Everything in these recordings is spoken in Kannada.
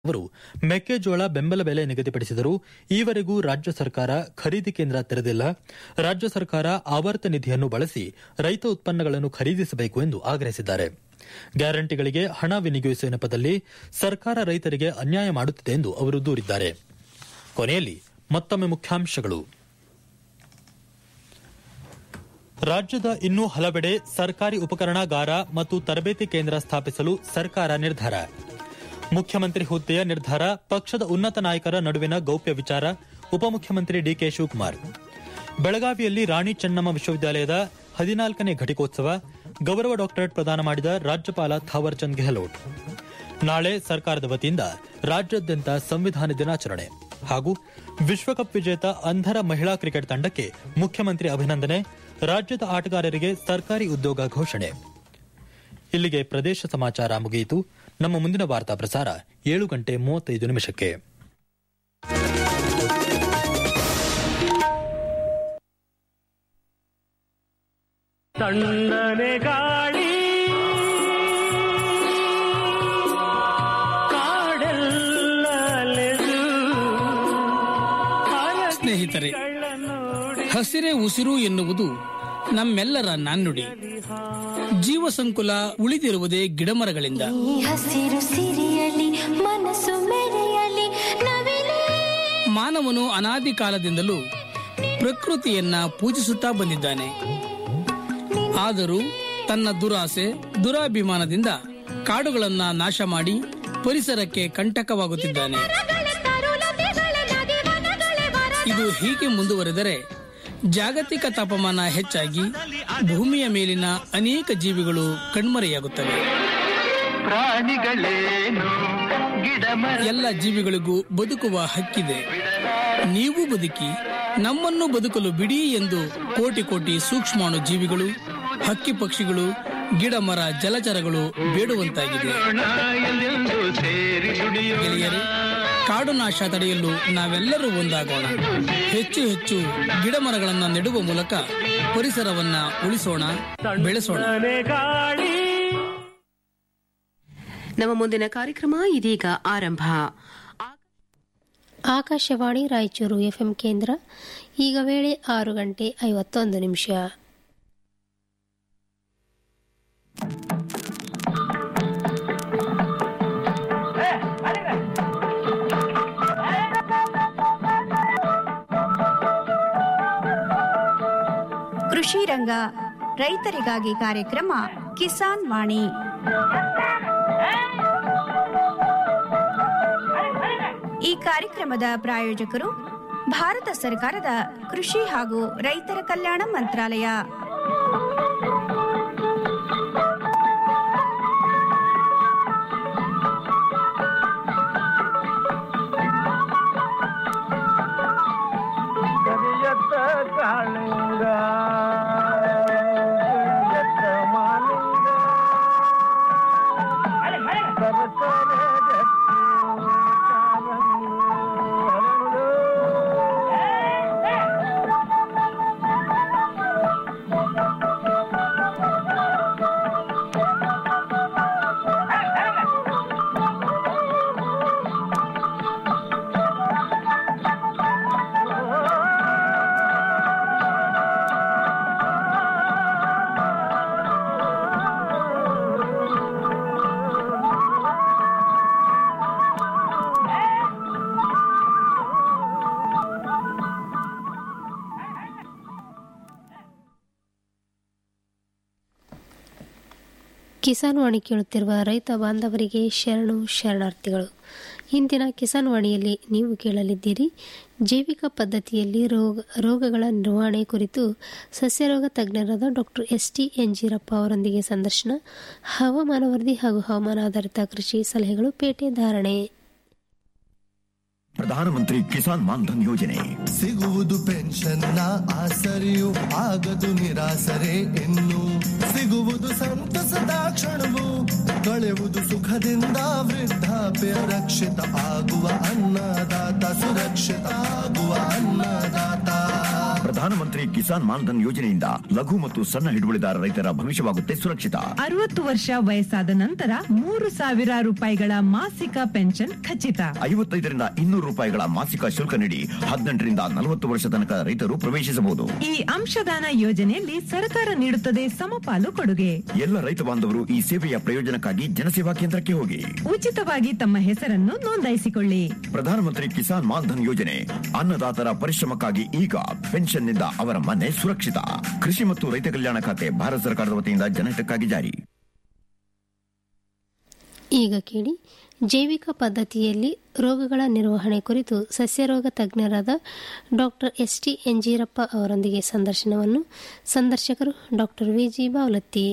ಅವರು ಮೆಕ್ಕೆಜೋಳ ಬೆಂಬಲ ಬೆಲೆ ನಿಗದಿಪಡಿಸಿದರೂ ಈವರೆಗೂ ರಾಜ್ಯ ಸರ್ಕಾರ ಖರೀದಿ ಕೇಂದ್ರ ತೆರೆದಿಲ್ಲ ರಾಜ್ಯ ಸರ್ಕಾರ ಆವರ್ತ ನಿಧಿಯನ್ನು ಬಳಸಿ ರೈತ ಉತ್ಪನ್ನಗಳನ್ನು ಖರೀದಿಸಬೇಕು ಎಂದು ಆಗ್ರಹಿಸಿದ್ದಾರೆ ಗ್ಯಾರಂಟಿಗಳಿಗೆ ಹಣ ವಿನಿಯೋಗಿಸುವ ನೆಪದಲ್ಲಿ ಸರ್ಕಾರ ರೈತರಿಗೆ ಅನ್ಯಾಯ ಮಾಡುತ್ತಿದೆ ಎಂದು ಅವರು ದೂರಿದ್ದಾರೆ ಕೊನೆಯಲ್ಲಿ ಮತ್ತೊಮ್ಮೆ ಮುಖ್ಯಾಂಶಗಳು ರಾಜ್ಯದ ಇನ್ನೂ ಹಲವೆಡೆ ಸರ್ಕಾರಿ ಉಪಕರಣಾಗಾರ ಮತ್ತು ತರಬೇತಿ ಕೇಂದ್ರ ಸ್ಥಾಪಿಸಲು ಸರ್ಕಾರ ನಿರ್ಧಾರ ಮುಖ್ಯಮಂತ್ರಿ ಹುದ್ದೆಯ ನಿರ್ಧಾರ ಪಕ್ಷದ ಉನ್ನತ ನಾಯಕರ ನಡುವಿನ ಗೌಪ್ಯ ವಿಚಾರ ಉಪಮುಖ್ಯಮಂತ್ರಿ ಡಿಕೆ ಶಿವಕುಮಾರ್ ಬೆಳಗಾವಿಯಲ್ಲಿ ರಾಣಿ ಚೆನ್ನಮ್ಮ ವಿಶ್ವವಿದ್ಯಾಲಯದ ಹದಿನಾಲ್ಕನೇ ಘಟಿಕೋತ್ಸವ ಗೌರವ ಡಾಕ್ಟರೇಟ್ ಪ್ರದಾನ ಮಾಡಿದ ರಾಜ್ಯಪಾಲ ಥಾವರ್ಚಂದ್ ಗೆಹ್ಲೋಟ್ ನಾಳೆ ಸರ್ಕಾರದ ವತಿಯಿಂದ ರಾಜ್ಯಾದ್ಯಂತ ಸಂವಿಧಾನ ದಿನಾಚರಣೆ ಹಾಗೂ ವಿಶ್ವಕಪ್ ವಿಜೇತ ಅಂಧರ ಮಹಿಳಾ ಕ್ರಿಕೆಟ್ ತಂಡಕ್ಕೆ ಮುಖ್ಯಮಂತ್ರಿ ಅಭಿನಂದನೆ ರಾಜ್ಯದ ಆಟಗಾರರಿಗೆ ಸರ್ಕಾರಿ ಉದ್ಯೋಗ ಘೋಷಣೆ ಇಲ್ಲಿಗೆ ಪ್ರದೇಶ ಸಮಾಚಾರ ಮುಗಿಯಿತು ನಮ್ಮ ಮುಂದಿನ ವಾರ್ತಾ ಪ್ರಸಾರ ಏಳು ಗಂಟೆ ಮೂವತ್ತೈದು ನಿಮಿಷಕ್ಕೆ ತಣ್ಣನೆ ಗಾಳಿ ಕಾಡೆಲ್ಲ ಅಲೆದು ಸ್ನೇಹಿತರೆ ಹಸಿರೇ ಉಸಿರು ಎನ್ನುವುದು ನಮ್ಮೆಲ್ಲರ ನಾಣ್ಣುಡಿ ಜೀವ ಸಂಕುಲ ಉಳಿದಿರುವುದೇ ಗಿಡಮರಗಳಿಂದ ಈ ಹಸಿರು ಸಿರಿಯಲಿ ಮನಸ್ಸು ಮೆರೆಯಲಿ ನವಿಲೇ ಮಾನವನು ಅನಾದಿ ಕಾಲದಿಂದಲೂ ಪ್ರಕೃತಿಯನ್ನ ಪೂಜಿಸುತ್ತಾ ಬಂದಿದ್ದಾನೆ ಆದರೂ ತನ್ನ ದುರಾಸೆ ದುರಾಭಿಮಾನದಿಂದ ಕಾಡುಗಳನ್ನ ನಾಶ ಮಾಡಿ ಪರಿಸರಕ್ಕೆ ಕಂಟಕವಾಗುತ್ತಿದ್ದಾನೆ ಇದು ಹೀಗೆ ಮುಂದುವರೆದರೆ ಜಾಗತಿಕ ತಾಪಮಾನ ಹೆಚ್ಚಾಗಿ ಭೂಮಿಯ ಮೇಲಿನ ಅನೇಕ ಜೀವಿಗಳು ಕಣ್ಮರೆಯಾಗುತ್ತವೆ ಪ್ರಾಣಿಗಳೇನು ಗಿಡ ಎಲ್ಲ ಜೀವಿಗಳಿಗೂ ಬದುಕುವ ಹಕ್ಕಿದೆ ನೀವು ಬದುಕಿ ನಮ್ಮನ್ನು ಬದುಕಲು ಬಿಡಿ ಎಂದು ಕೋಟಿ ಕೋಟಿ ಸೂಕ್ಷ್ಮಾಣು ಜೀವಿಗಳು ಹಕ್ಕಿ ಪಕ್ಷಿಗಳು ಗಿಡ ಮರ ಜಲಚರಗಳು ಬೇಡುವಂತಾಗಿದೆ ಎಲ್ಲೆಂದು ಸೇರಿ ದುಡಿಯೋಣ ಗೆಳೆಯರೇ ಕಾಡು ನಾಶ ತಡೆಯಲು ನಾವೆಲ್ಲರೂ ಒಂದಾಗೋಣ ಹೆಚ್ಚು ಹೆಚ್ಚು ಗಿಡ ಮರಗಳನ್ನು ನೆಡುವ ಮೂಲಕ ಪರಿಸರವನ್ನ ಉಳಿಸೋಣ ಬೆಳೆಸೋಣ ತಣ್ಣನೆ ಗಾಳಿ ನಮ್ಮ ಮುಂದಿನ ಕಾರ್ಯಕ್ರಮ ಇದೀಗ ಆರಂಭ ಆಕಾಶವಾಣಿ ರಾಯಚೂರು ಎಫ್ಎಂ ಕೇಂದ್ರ ಈಗ ವೇಳೆ ಆರು ಗಂಟೆ ಐವತ್ತೊಂದು ನಿಮಿಷ ಕೃಷಿ ರಂಗ ರೈತರಿಗಾಗಿ ಕಾರ್ಯಕ್ರಮ ಕಿಸಾನ್ ವಾಣಿ ಈ ಕಾರ್ಯಕ್ರಮದ ಪ್ರಾಯೋಜಕರು ಭಾರತ ಸರ್ಕಾರದ ಕೃಷಿ ಹಾಗೂ ರೈತರ ಕಲ್ಯಾಣ ಮಂತ್ರಾಲಯ ಕರಿಯತ್ತ ಕಾಳಿಂಗ ಕರಿಯತ್ತ ಮಾಲಿಂಗ ಸರಸರ ಜಟ್ಟಿ ಕಾರಂಗಿ ಹರಳು. ಕಿಸಾನ್ ವಾಣಿ ಕೇಳುತ್ತಿರುವ ರೈತ ಬಾಂಧವರಿಗೆ ಶರಣು ಶರಣಾರ್ಥಿಗಳು ಇಂದಿನ ಕಿಸಾನ್ ವಾಣಿಯಲ್ಲಿ ನೀವು ಕೇಳಲಿದ್ದೀರಿ ಜೈವಿಕ ಪದ್ಧತಿಯಲ್ಲಿ ರೋಗ ರೋಗಗಳ ನಿರ್ವಹಣೆ ಕುರಿತು ಸಸ್ಯರೋಗ ತಜ್ಞರಾದ ಡಾಕ್ಟರ್ ಎಸ್ ಟಿ ಎಂಜಿರಪ್ಪ ಅವರೊಂದಿಗೆ ಸಂದರ್ಶನ ಹವಾಮಾನ ವರದಿ ಹಾಗೂ ಹವಾಮಾನ ಆಧಾರಿತ ಕೃಷಿ ಸಲಹೆಗಳು ಪೇಟೆ ಧಾರಣೆ ಪ್ರಧಾನಮಂತ್ರಿ ಕಿಸಾನ್ ಮಾನ್ಧನ್ ಯೋಜನೆ ಸಿಗುವುದು ಪೆನ್ಷನ್ನ ಆಸರೆಯು ಆಗದು ನಿರಾಸರೆ ಇನ್ನು ಸಿಗುವುದು ಸಂತಸದ ಕ್ಷಣವು ಕಳೆಯುವುದು ಸುಖದಿಂದ ವೃದ್ಧಾಪ್ಯ ರಕ್ಷಿತ ಆಗುವ ಅನ್ನದಾತ ಸುರಕ್ಷಿತ ಆಗುವ ಅನ್ನದಾತ ಪ್ರಧಾನಮಂತ್ರಿ ಕಿಸಾನ್ ಮಾನ್ಧನ್ ಯೋಜನೆಯಿಂದ ಲಘು ಮತ್ತು ಸಣ್ಣ ಹಿಡುವಳಿದಾರ ರೈತರ ಭವಿಷ್ಯವಾಗುತ್ತೆ ಸುರಕ್ಷಿತ ಅರವತ್ತು ವರ್ಷ ವಯಸ್ಸಾದ ನಂತರ ಮೂರು ಸಾವಿರ ರೂಪಾಯಿಗಳ ಮಾಸಿಕ ಪೆನ್ಷನ್ ಖಚಿತ ಐವತ್ತೈದರಿಂದ ಇನ್ನೂರು ರೂಪಾಯಿಗಳ ಮಾಸಿಕ ಶುಲ್ಕ ನೀಡಿ ಹದಿನೆಂಟರಿಂದ ನಲವತ್ತು ವರ್ಷ ತನಕ ರೈತರು ಪ್ರವೇಶಿಸಬಹುದು ಈ ಅಂಶದಾನ ಯೋಜನೆಯಲ್ಲಿ ಸರ್ಕಾರ ನೀಡುತ್ತದೆ ಸಮಪಾಲು ಕೊಡುಗೆ ಎಲ್ಲ ರೈತ ಬಾಂಧವರು ಈ ಸೇವೆಯ ಪ್ರಯೋಜನಕ್ಕಾಗಿ ಜನಸೇವಾ ಕೇಂದ್ರಕ್ಕೆ ಹೋಗಿ ಉಚಿತವಾಗಿ ತಮ್ಮ ಹೆಸರನ್ನು ನೋಂದಾಯಿಸಿಕೊಳ್ಳಿ ಪ್ರಧಾನಮಂತ್ರಿ ಕಿಸಾನ್ ಮಾನ್ಧನ್ ಯೋಜನೆ ಅನ್ನದಾತರ ಪರಿಶ್ರಮಕ್ಕಾಗಿ ಈಗ ಪೆನ್ಷನ್ನಿಂದ ಅವರ ಮನೆ ಸುರಕ್ಷಿತ ಕೃಷಿ ಮತ್ತು ರೈತ ಕಲ್ಯಾಣ ಖಾತೆ ಭಾರತ ಸರ್ಕಾರದ ವತಿಯಿಂದ ಜನಹಿತಕ್ಕಾಗಿ ಜಾರಿ ಈಗ ಕೇಳಿ ಜೈವಿಕ ಪದ್ಧತಿಯಲ್ಲಿ ರೋಗಗಳ ನಿರ್ವಹಣೆ ಕುರಿತು ಸಸ್ಯರೋಗ ತಜ್ಞರಾದ ಡಾಕ್ಟರ್ ಎಸ್ ಟಿ ಎಂಜೀರಪ್ಪ ಅವರೊಂದಿಗೆ ಸಂದರ್ಶನವನ್ನು ಸಂದರ್ಶಕರು ಡಾಕ್ಟರ್ ವಿಜಿ ಬಾವಲತ್ತಿ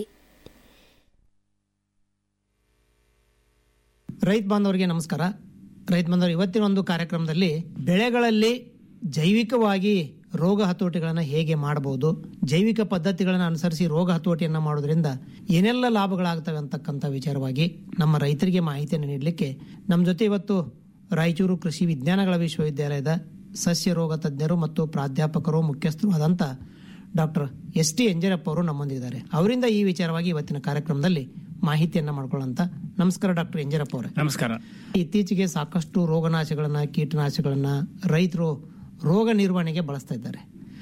ರೈತ ಬಾಂಧವರಿಗೆ ನಮಸ್ಕಾರ ರೈತ ಬಾಂಧವರು ಇವತ್ತಿನ ಒಂದು ಕಾರ್ಯಕ್ರಮದಲ್ಲಿ ಬೆಳೆಗಳಲ್ಲಿ ಜೈವಿಕವಾಗಿ ರೋಗ ಹತೋಟಿಗಳನ್ನು ಹೇಗೆ ಮಾಡಬಹುದು ಜೈವಿಕ ಪದ್ಧತಿಗಳನ್ನು ಅನುಸರಿಸಿ ರೋಗ ಹತೋಟಿಯನ್ನು ಮಾಡೋದ್ರಿಂದ ಏನೆಲ್ಲ ಲಾಭಗಳಾಗ್ತವೆ ಅಂತಕ್ಕಂಥ ವಿಚಾರವಾಗಿ ನಮ್ಮ ರೈತರಿಗೆ ಮಾಹಿತಿಯನ್ನು ನೀಡಲಿಕ್ಕೆ ನಮ್ಮ ಜೊತೆ ಇವತ್ತು ರಾಯಚೂರು ಕೃಷಿ ವಿಜ್ಞಾನಗಳ ವಿಶ್ವವಿದ್ಯಾಲಯದ ಸಸ್ಯ ರೋಗ ತಜ್ಞರು ಮತ್ತು ಪ್ರಾಧ್ಯಾಪಕರು ಮುಖ್ಯಸ್ಥರು ಆದಂಥ ಡಾಕ್ಟರ್ ಎಸ್ ಟಿ ಎಂಜರಪ್ಪ ಅವರು ನಮ್ಮೊಂದಿದ್ದಾರೆ ಅವರಿಂದ ಈ ವಿಚಾರವಾಗಿ ಇವತ್ತಿನ ಕಾರ್ಯಕ್ರಮದಲ್ಲಿ ಮಾಹಿತಿಯನ್ನ ಮಾಡ್ಕೊಳ್ಳೋಂತ ನಮಸ್ಕಾರ ಡಾಕ್ಟರ್ ಎಂಜರಪ್ಪ ಅವರೇ ನಮಸ್ಕಾರ ಇತ್ತೀಚೆಗೆ ಸಾಕಷ್ಟು ರೋಗನಾಶಗಳನ್ನ ಕೀಟನಾಶಗಳನ್ನ ರೈತರು ರೋಗ ನಿರ್ವಹಣೆಗೆ ಬಳಸ್ತಾ ಇದ್ದಾರೆ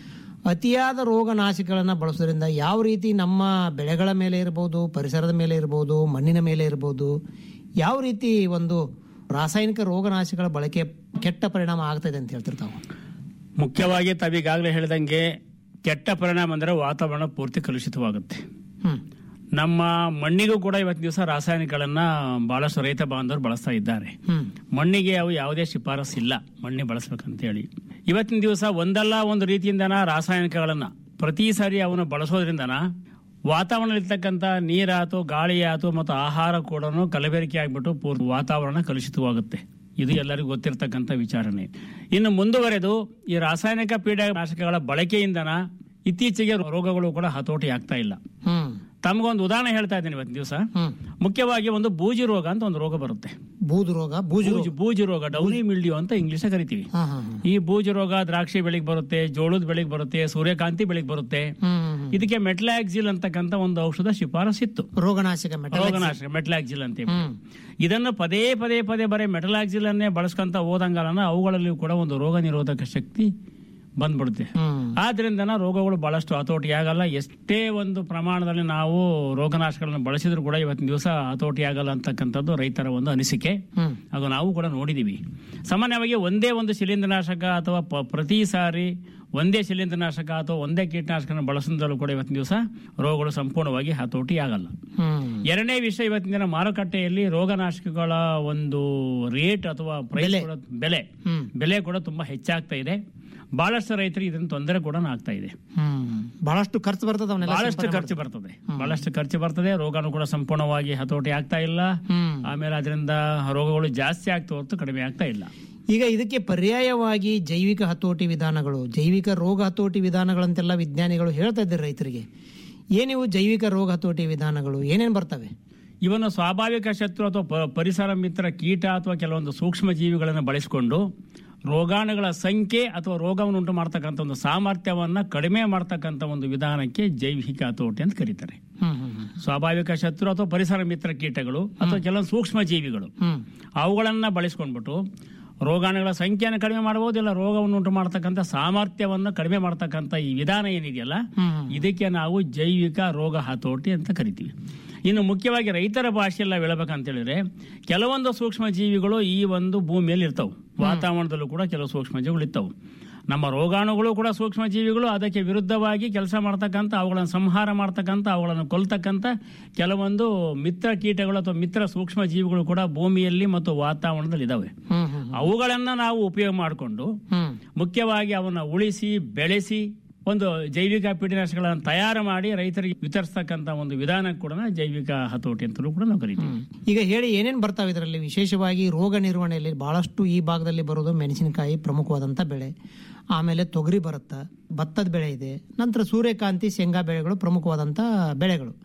ಅತಿಯಾದ ರೋಗನಾಶಕಗಳನ್ನ ಬಳಸೋದ್ರಿಂದ ಯಾವ ರೀತಿ ನಮ್ಮ ಬೆಳೆಗಳ ಮೇಲೆ ಇರಬಹುದು ಪರಿಸರದ ಮೇಲೆ ಇರಬಹುದು ಮಣ್ಣಿನ ಮೇಲೆ ಇರಬಹುದು ಯಾವ ರೀತಿ ಒಂದು ರಾಸಾಯನಿಕ ರೋಗನಾಶಕಗಳ ಬಳಕೆ ಕೆಟ್ಟ ಪರಿಣಾಮ ಆಗ್ತಾ ಇದೆ ಅಂತ ಹೇಳ್ತಿರ್ತಾವ ಮುಖ್ಯವಾಗಿ ತಾವೀಗಾಗಲೇ ಹೇಳಿದಂಗೆ ಕೆಟ್ಟ ಪರಿಣಾಮ ಅಂದರೆ ವಾತಾವರಣ ಪೂರ್ತಿ ಕಲುಷಿತವಾಗುತ್ತೆ ಹ್ಮ್ ನಮ್ಮ ಮಣ್ಣಿಗೂ ಕೂಡ ಇವತ್ತಿನ ದಿವಸ ರಾಸಾಯನಿಕಗಳನ್ನ ಬಹಳಷ್ಟು ರೈತ ಬಾಂಧವರು ಬಳಸ್ತಾ ಇದ್ದಾರೆ ಹ್ಮ್ ಮಣ್ಣಿಗೆ ಅವು ಯಾವುದೇ ಶಿಫಾರಸ್ ಇಲ್ಲ ಮಣ್ಣಿ ಬಳಸ್ಬೇಕಂತ ಹೇಳಿ ಇವತ್ತಿನ ದಿವಸ ಒಂದಲ್ಲ ಒಂದು ರೀತಿಯಿಂದನ ರಾಸಾಯನಿಕಗಳನ್ನ ಪ್ರತಿ ಸಾರಿ ಅವನು ಬಳಸೋದ್ರಿಂದನ ವಾತಾವರಣದಲ್ಲಿರ್ತಕ್ಕಂಥ ನೀರಾತು ಗಾಳಿ ಆತು ಮತ್ತು ಆಹಾರ ಕೂಡ ಕಲಬೆರಕೆ ಆಗ್ಬಿಟ್ಟು ಪೂರ್ತಿ ವಾತಾವರಣ ಕಲುಷಿತವಾಗುತ್ತೆ ಇದು ಎಲ್ಲರಿಗೂ ಗೊತ್ತಿರತಕ್ಕಂಥ ವಿಚಾರಣೆ ಇನ್ನು ಮುಂದುವರೆದು ಈ ರಾಸಾಯನಿಕ ಪೀಡನಾಶಕಗಳ ಬಳಕೆಯಿಂದನ ಇತ್ತೀಚೆಗೆ ರೋಗಗಳು ಕೂಡ ಹತೋಟಿ ಆಗ್ತಾ ಇಲ್ಲ ಹ್ಮ್ ತಮಗೊಂದು ಉದಾಹರಣೆ ಹೇಳ್ತಾ ಇದ್ದೀನಿ ಇವತ್ತಿನ ದಿವಸ ಹ್ಮ್ ಮುಖ್ಯವಾಗಿ ಒಂದು ಬೂಜಿ ರೋಗ ಅಂತ ಒಂದು ರೋಗ ಬರುತ್ತೆ ಬೂದು ರೋಗ ಬೂಜು ರೋಗ ಬೂಜು ಬೂಜು ರೋಗ ಡೌನಿ ಮಿಲ್ಡಿಯೋ ಅಂತ ಇಂಗ್ಲಿಷ್ ಕರಿತೀವಿ ಹಾ ಹಾ ಹಾ. ಈ ಬೂಜು ರೋಗ ದ್ರಾಕ್ಷಿ ಬೆಳೆಗೆ ಬರುತ್ತೆ ಜೋಳದ ಬೆಳೆಗೆ ಬರುತ್ತೆ ಸೂರ್ಯಕಾಂತಿ ಬೆಳೆಗೆ ಬರುತ್ತೆ ಹ್ಮ್ ಹ್ಮ್, ಹ್ಮ್. ಇದಕ್ಕೆ ಮೆಟ್ಲಾಕ್ಸಿಲ್ ಅಂತಕ್ಕಂಥ ಒಂದು ಔಷಧ ಶಿಫಾರಸ್ಸಿತ್ತು ರೋಗನಾಶಕ ಮೆಟಲ್ ರೋಗನಾಶಕ ಮೆಟ್ಲಾಕ್ಸಿಲ್ ಅಂತ ಹೇಳಿ. ಹ್ಮ್ ಇದನ್ನು ಪದೇ ಪದೇ ಪದೇ ಬರೀ ಮೆಟಲಾಕ್ಸಿಲ್ ಅನ್ನೇ ಬಳಸ್ಕೊಂತ ಹೋದಂಗಾಲನ ಅವುಗಳಲ್ಲಿ ಕೂಡ ಒಂದು ರೋಗ ನಿರೋಧಕ ಶಕ್ತಿ ಬಂದ್ಬಿಡುತ್ತೆ ಹ್ಮ್ ಆದ್ರಿಂದ ರೋಗಗಳು ಬಹಳಷ್ಟು ಹತೋಟಿ ಆಗಲ್ಲ ಎಷ್ಟೇ ಒಂದು ಪ್ರಮಾಣದಲ್ಲಿ ನಾವು ರೋಗನಾಶಕಗಳನ್ನು ಬಳಸಿದ್ರು ಕೂಡ ಇವತ್ತಿನ ದಿವಸ ಹತೋಟಿ ಆಗಲ್ಲ ಅಂತಕ್ಕಂಥದ್ದು ರೈತರ ಒಂದು ಅನಿಸಿಕೆ ಹ್ಮ್ ಅದು ನಾವು ಕೂಡ ನೋಡಿದೀವಿ ಸಾಮಾನ್ಯವಾಗಿ ಒಂದೇ ಒಂದು ಶಿಲೀಂಧ್ರನಾಶಕ ಅಥವಾ ಪ- ಪ್ರತಿ ಸಾರಿ ಒಂದೇ ಶಿಲೀಂಧ್ರನಾಶಕ ಅಥವಾ ಒಂದೇ ಕೀಟನಾಶಕನ ಬಳಸಿದಲ್ಲೂ ಕೂಡ ಇವತ್ತಿನ ದಿವಸ ರೋಗಗಳು ಸಂಪೂರ್ಣವಾಗಿ ಹತೋಟಿ ಆಗಲ್ಲ ಹ್ಮ್ ಎರಡನೇ ವಿಷಯ ಇವತ್ತಿನ ದಿನ ಮಾರುಕಟ್ಟೆಯಲ್ಲಿ ರೋಗನಾಶಕಗಳ ಒಂದು ರೇಟ್ ಅಥವಾ ಪ್ರೈಸ್ ಬೆಲೆ. ಕೂಡ ಬೆಲೆ ಹ್ಮ್ ಬೆಲೆ ಕೂಡ ತುಂಬಾ ಹೆಚ್ಚಾಗ್ತಾ ಇದೆ ಬಹಳಷ್ಟು ರೈತರಿಗೆ ಇದರಿಂದ ತೊಂದರೆ ಕೂಡ ಆಗ್ತಾ ಇದೆ ಹ್ಮ್ ಬಹಳಷ್ಟು ಖರ್ಚು ಬರ್ತದ ಅವನ್ನೆಲ್ಲ ಬಹಳಷ್ಟು ಸಿಂಪಡಣೆ ಖರ್ಚು ಬರ್ತದೆ ಬಹಳಷ್ಟು ಖರ್ಚು ಬರ್ತದೆ ರೋಗನು ಕೂಡ ಸಂಪೂರ್ಣವಾಗಿ ಹತೋಟಿ ಆಗ್ತಾ ಇಲ್ಲ ಹ್ಮ್ ಆಮೇಲೆ ಅದರಿಂದ ರೋಗಗಳು ಜಾಸ್ತಿ ಆಗ್ತಾ ಹೊರತು ಕಡಿಮೆ ಆಗ್ತಾ ಇಲ್ಲ ಈಗ ಇದಕ್ಕೆ ಪರ್ಯಾಯವಾಗಿ ಜೈವಿಕ ಹತೋಟಿ ವಿಧಾನಗಳು ಜೈವಿಕ ರೋಗ ಹತೋಟಿ ವಿಧಾನಗಳಂತೆಲ್ಲ ವಿಜ್ಞಾನಿಗಳು ಹೇಳ್ತಾ ಇದ್ದಾರೆ ರೈತರಿಗೆ ಏನಿವು ಜೈವಿಕ ರೋಗ ಹತೋಟಿ ವಿಧಾನಗಳು ಏನೇನ್ ಬರ್ತವೆ ಇವನು ಸ್ವಾಭಾವಿಕ ಶತ್ರು ಅಥವಾ ಪ- ಪರಿಸರ ಮಿತ್ರ ಕೀಟ ಅಥವಾ ಕೆಲವೊಂದು ಸೂಕ್ಷ್ಮ ಜೀವಿಗಳನ್ನು ಬಳಸಿಕೊಂಡು ರೋಗಾಣುಗಳ ಸಂಖ್ಯೆ ಅಥವಾ ರೋಗವನ್ನು ಉಂಟು ಮಾಡ್ತಕ್ಕಂಥ ಒಂದು ಸಾಮರ್ಥ್ಯವನ್ನ ಕಡಿಮೆ ಮಾಡ್ತಕ್ಕಂಥ ಒಂದು ವಿಧಾನಕ್ಕೆ ಜೈವಿಕ ಹತೋಟಿ ಅಂತ ಕರೀತಾರೆ ಹ್ಮ್ ಹ್ಮ್ ಹ್ಮ್. ಸ್ವಾಭಾವಿಕ ಶತ್ರು ಅಥವಾ ಪರಿಸರ ಮಿತ್ರ ಕೀಟಗಳು ಅಥವಾ ಕೆಲವೊಂದು ಸೂಕ್ಷ್ಮ ಜೀವಿಗಳು ಹ್ಮ್ ಅವುಗಳನ್ನ ಬಳಸ್ಕೊಂಡ್ಬಿಟ್ಟು ರೋಗಾಣುಗಳ ಸಂಖ್ಯೆಯನ್ನು ಕಡಿಮೆ ಮಾಡಬಹುದು ಇಲ್ಲ ರೋಗವನ್ನು ಉಂಟು ಮಾಡ್ತಕ್ಕಂಥ ಸಾಮರ್ಥ್ಯವನ್ನು ಕಡಿಮೆ ಮಾಡ್ತಕ್ಕಂಥ ಈ ವಿಧಾನ ಏನಿದೆಯಲ್ಲ ಹ್ಮ್. ಇದಕ್ಕೆ ನಾವು ಜೈವಿಕ ರೋಗ ಹತೋಟಿ ಅಂತ ಕರಿತೀವಿ ಇನ್ನು ಮುಖ್ಯವಾಗಿ ರೈತರ ಭಾಷೆಯಲ್ಲ ಹೇಳಬೇಕಂತ ಹೇಳಿದ್ರೆ ಕೆಲವೊಂದು ಸೂಕ್ಷ್ಮ ಜೀವಿಗಳು ಈ ಒಂದು ಭೂಮಿಯಲ್ಲಿ ಇರ್ತಾವೆ ವಾತಾವರಣದಲ್ಲೂ ಕೂಡ ಕೆಲವು ಸೂಕ್ಷ್ಮ ಜೀವಿಗಳು ಇರ್ತಾವೆ ನಮ್ಮ ರೋಗಾಣುಗಳು ಕೂಡ ಸೂಕ್ಷ್ಮ ಜೀವಿಗಳು ಅದಕ್ಕೆ ವಿರುದ್ಧವಾಗಿ ಕೆಲಸ ಮಾಡ್ತಕ್ಕಂಥ ಅವುಗಳನ್ನು ಸಂಹಾರ ಮಾಡ್ತಕ್ಕಂಥ ಅವುಗಳನ್ನು ಕೊಲ್ತಕ್ಕಂಥ ಕೆಲವೊಂದು ಮಿತ್ರ ಕೀಟಗಳು ಅಥವಾ ಮಿತ್ರ ಸೂಕ್ಷ್ಮ ಜೀವಿಗಳು ಕೂಡ ಭೂಮಿಯಲ್ಲಿ ಮತ್ತು ವಾತಾವರಣದಲ್ಲಿ ಇದಾವೆ ಹ್ಮ್ ಹ್ಮ್ ಅವುಗಳನ್ನ ನಾವು ಉಪಯೋಗ ಮಾಡಿಕೊಂಡು ಹ್ಮ್ ಮುಖ್ಯವಾಗಿ ಅವನ್ನ ಉಳಿಸಿ ಬೆಳೆಸಿ ಒಂದು ಜೈವಿಕ ಕೀಟನಾಶಕಗಳನ್ನು ತಯಾರು ಮಾಡಿ ರೈತರಿಗೆ ವಿತರಿಸ್ತಕ್ಕಂಥ ಒಂದು ವಿಧಾನ ಕೂಡ ಜೈವಿಕ ಹತೋಟಿ ಅಂತಲೂ ಕೂಡ ನಾವು ಕರಿತೀವಿ ಈಗ ಹೇಳಿ ಏನೇನ್ ಬರ್ತಾವೆ ಇದರಲ್ಲಿ ವಿಶೇಷವಾಗಿ ರೋಗ ನಿರ್ವಹಣೆಯಲ್ಲಿ ಬಹಳಷ್ಟು ಈ ಭಾಗದಲ್ಲಿ ಬರೋದು ಮೆಣಸಿನಕಾಯಿ ಪ್ರಮುಖವಾದಂಥ ಬೆಳೆ ಆಮೇಲೆ ತೊಗರಿ ಬರುತ್ತಾ ಭತ್ತದ ಬೆಳೆ ಇದೆ ನಂತರ ಸೂರ್ಯಕಾಂತಿ ಶೇಂಗಾ ಬೆಳೆಗಳು ಪ್ರಮುಖವಾದಂಥ ಬೆಳೆಗಳು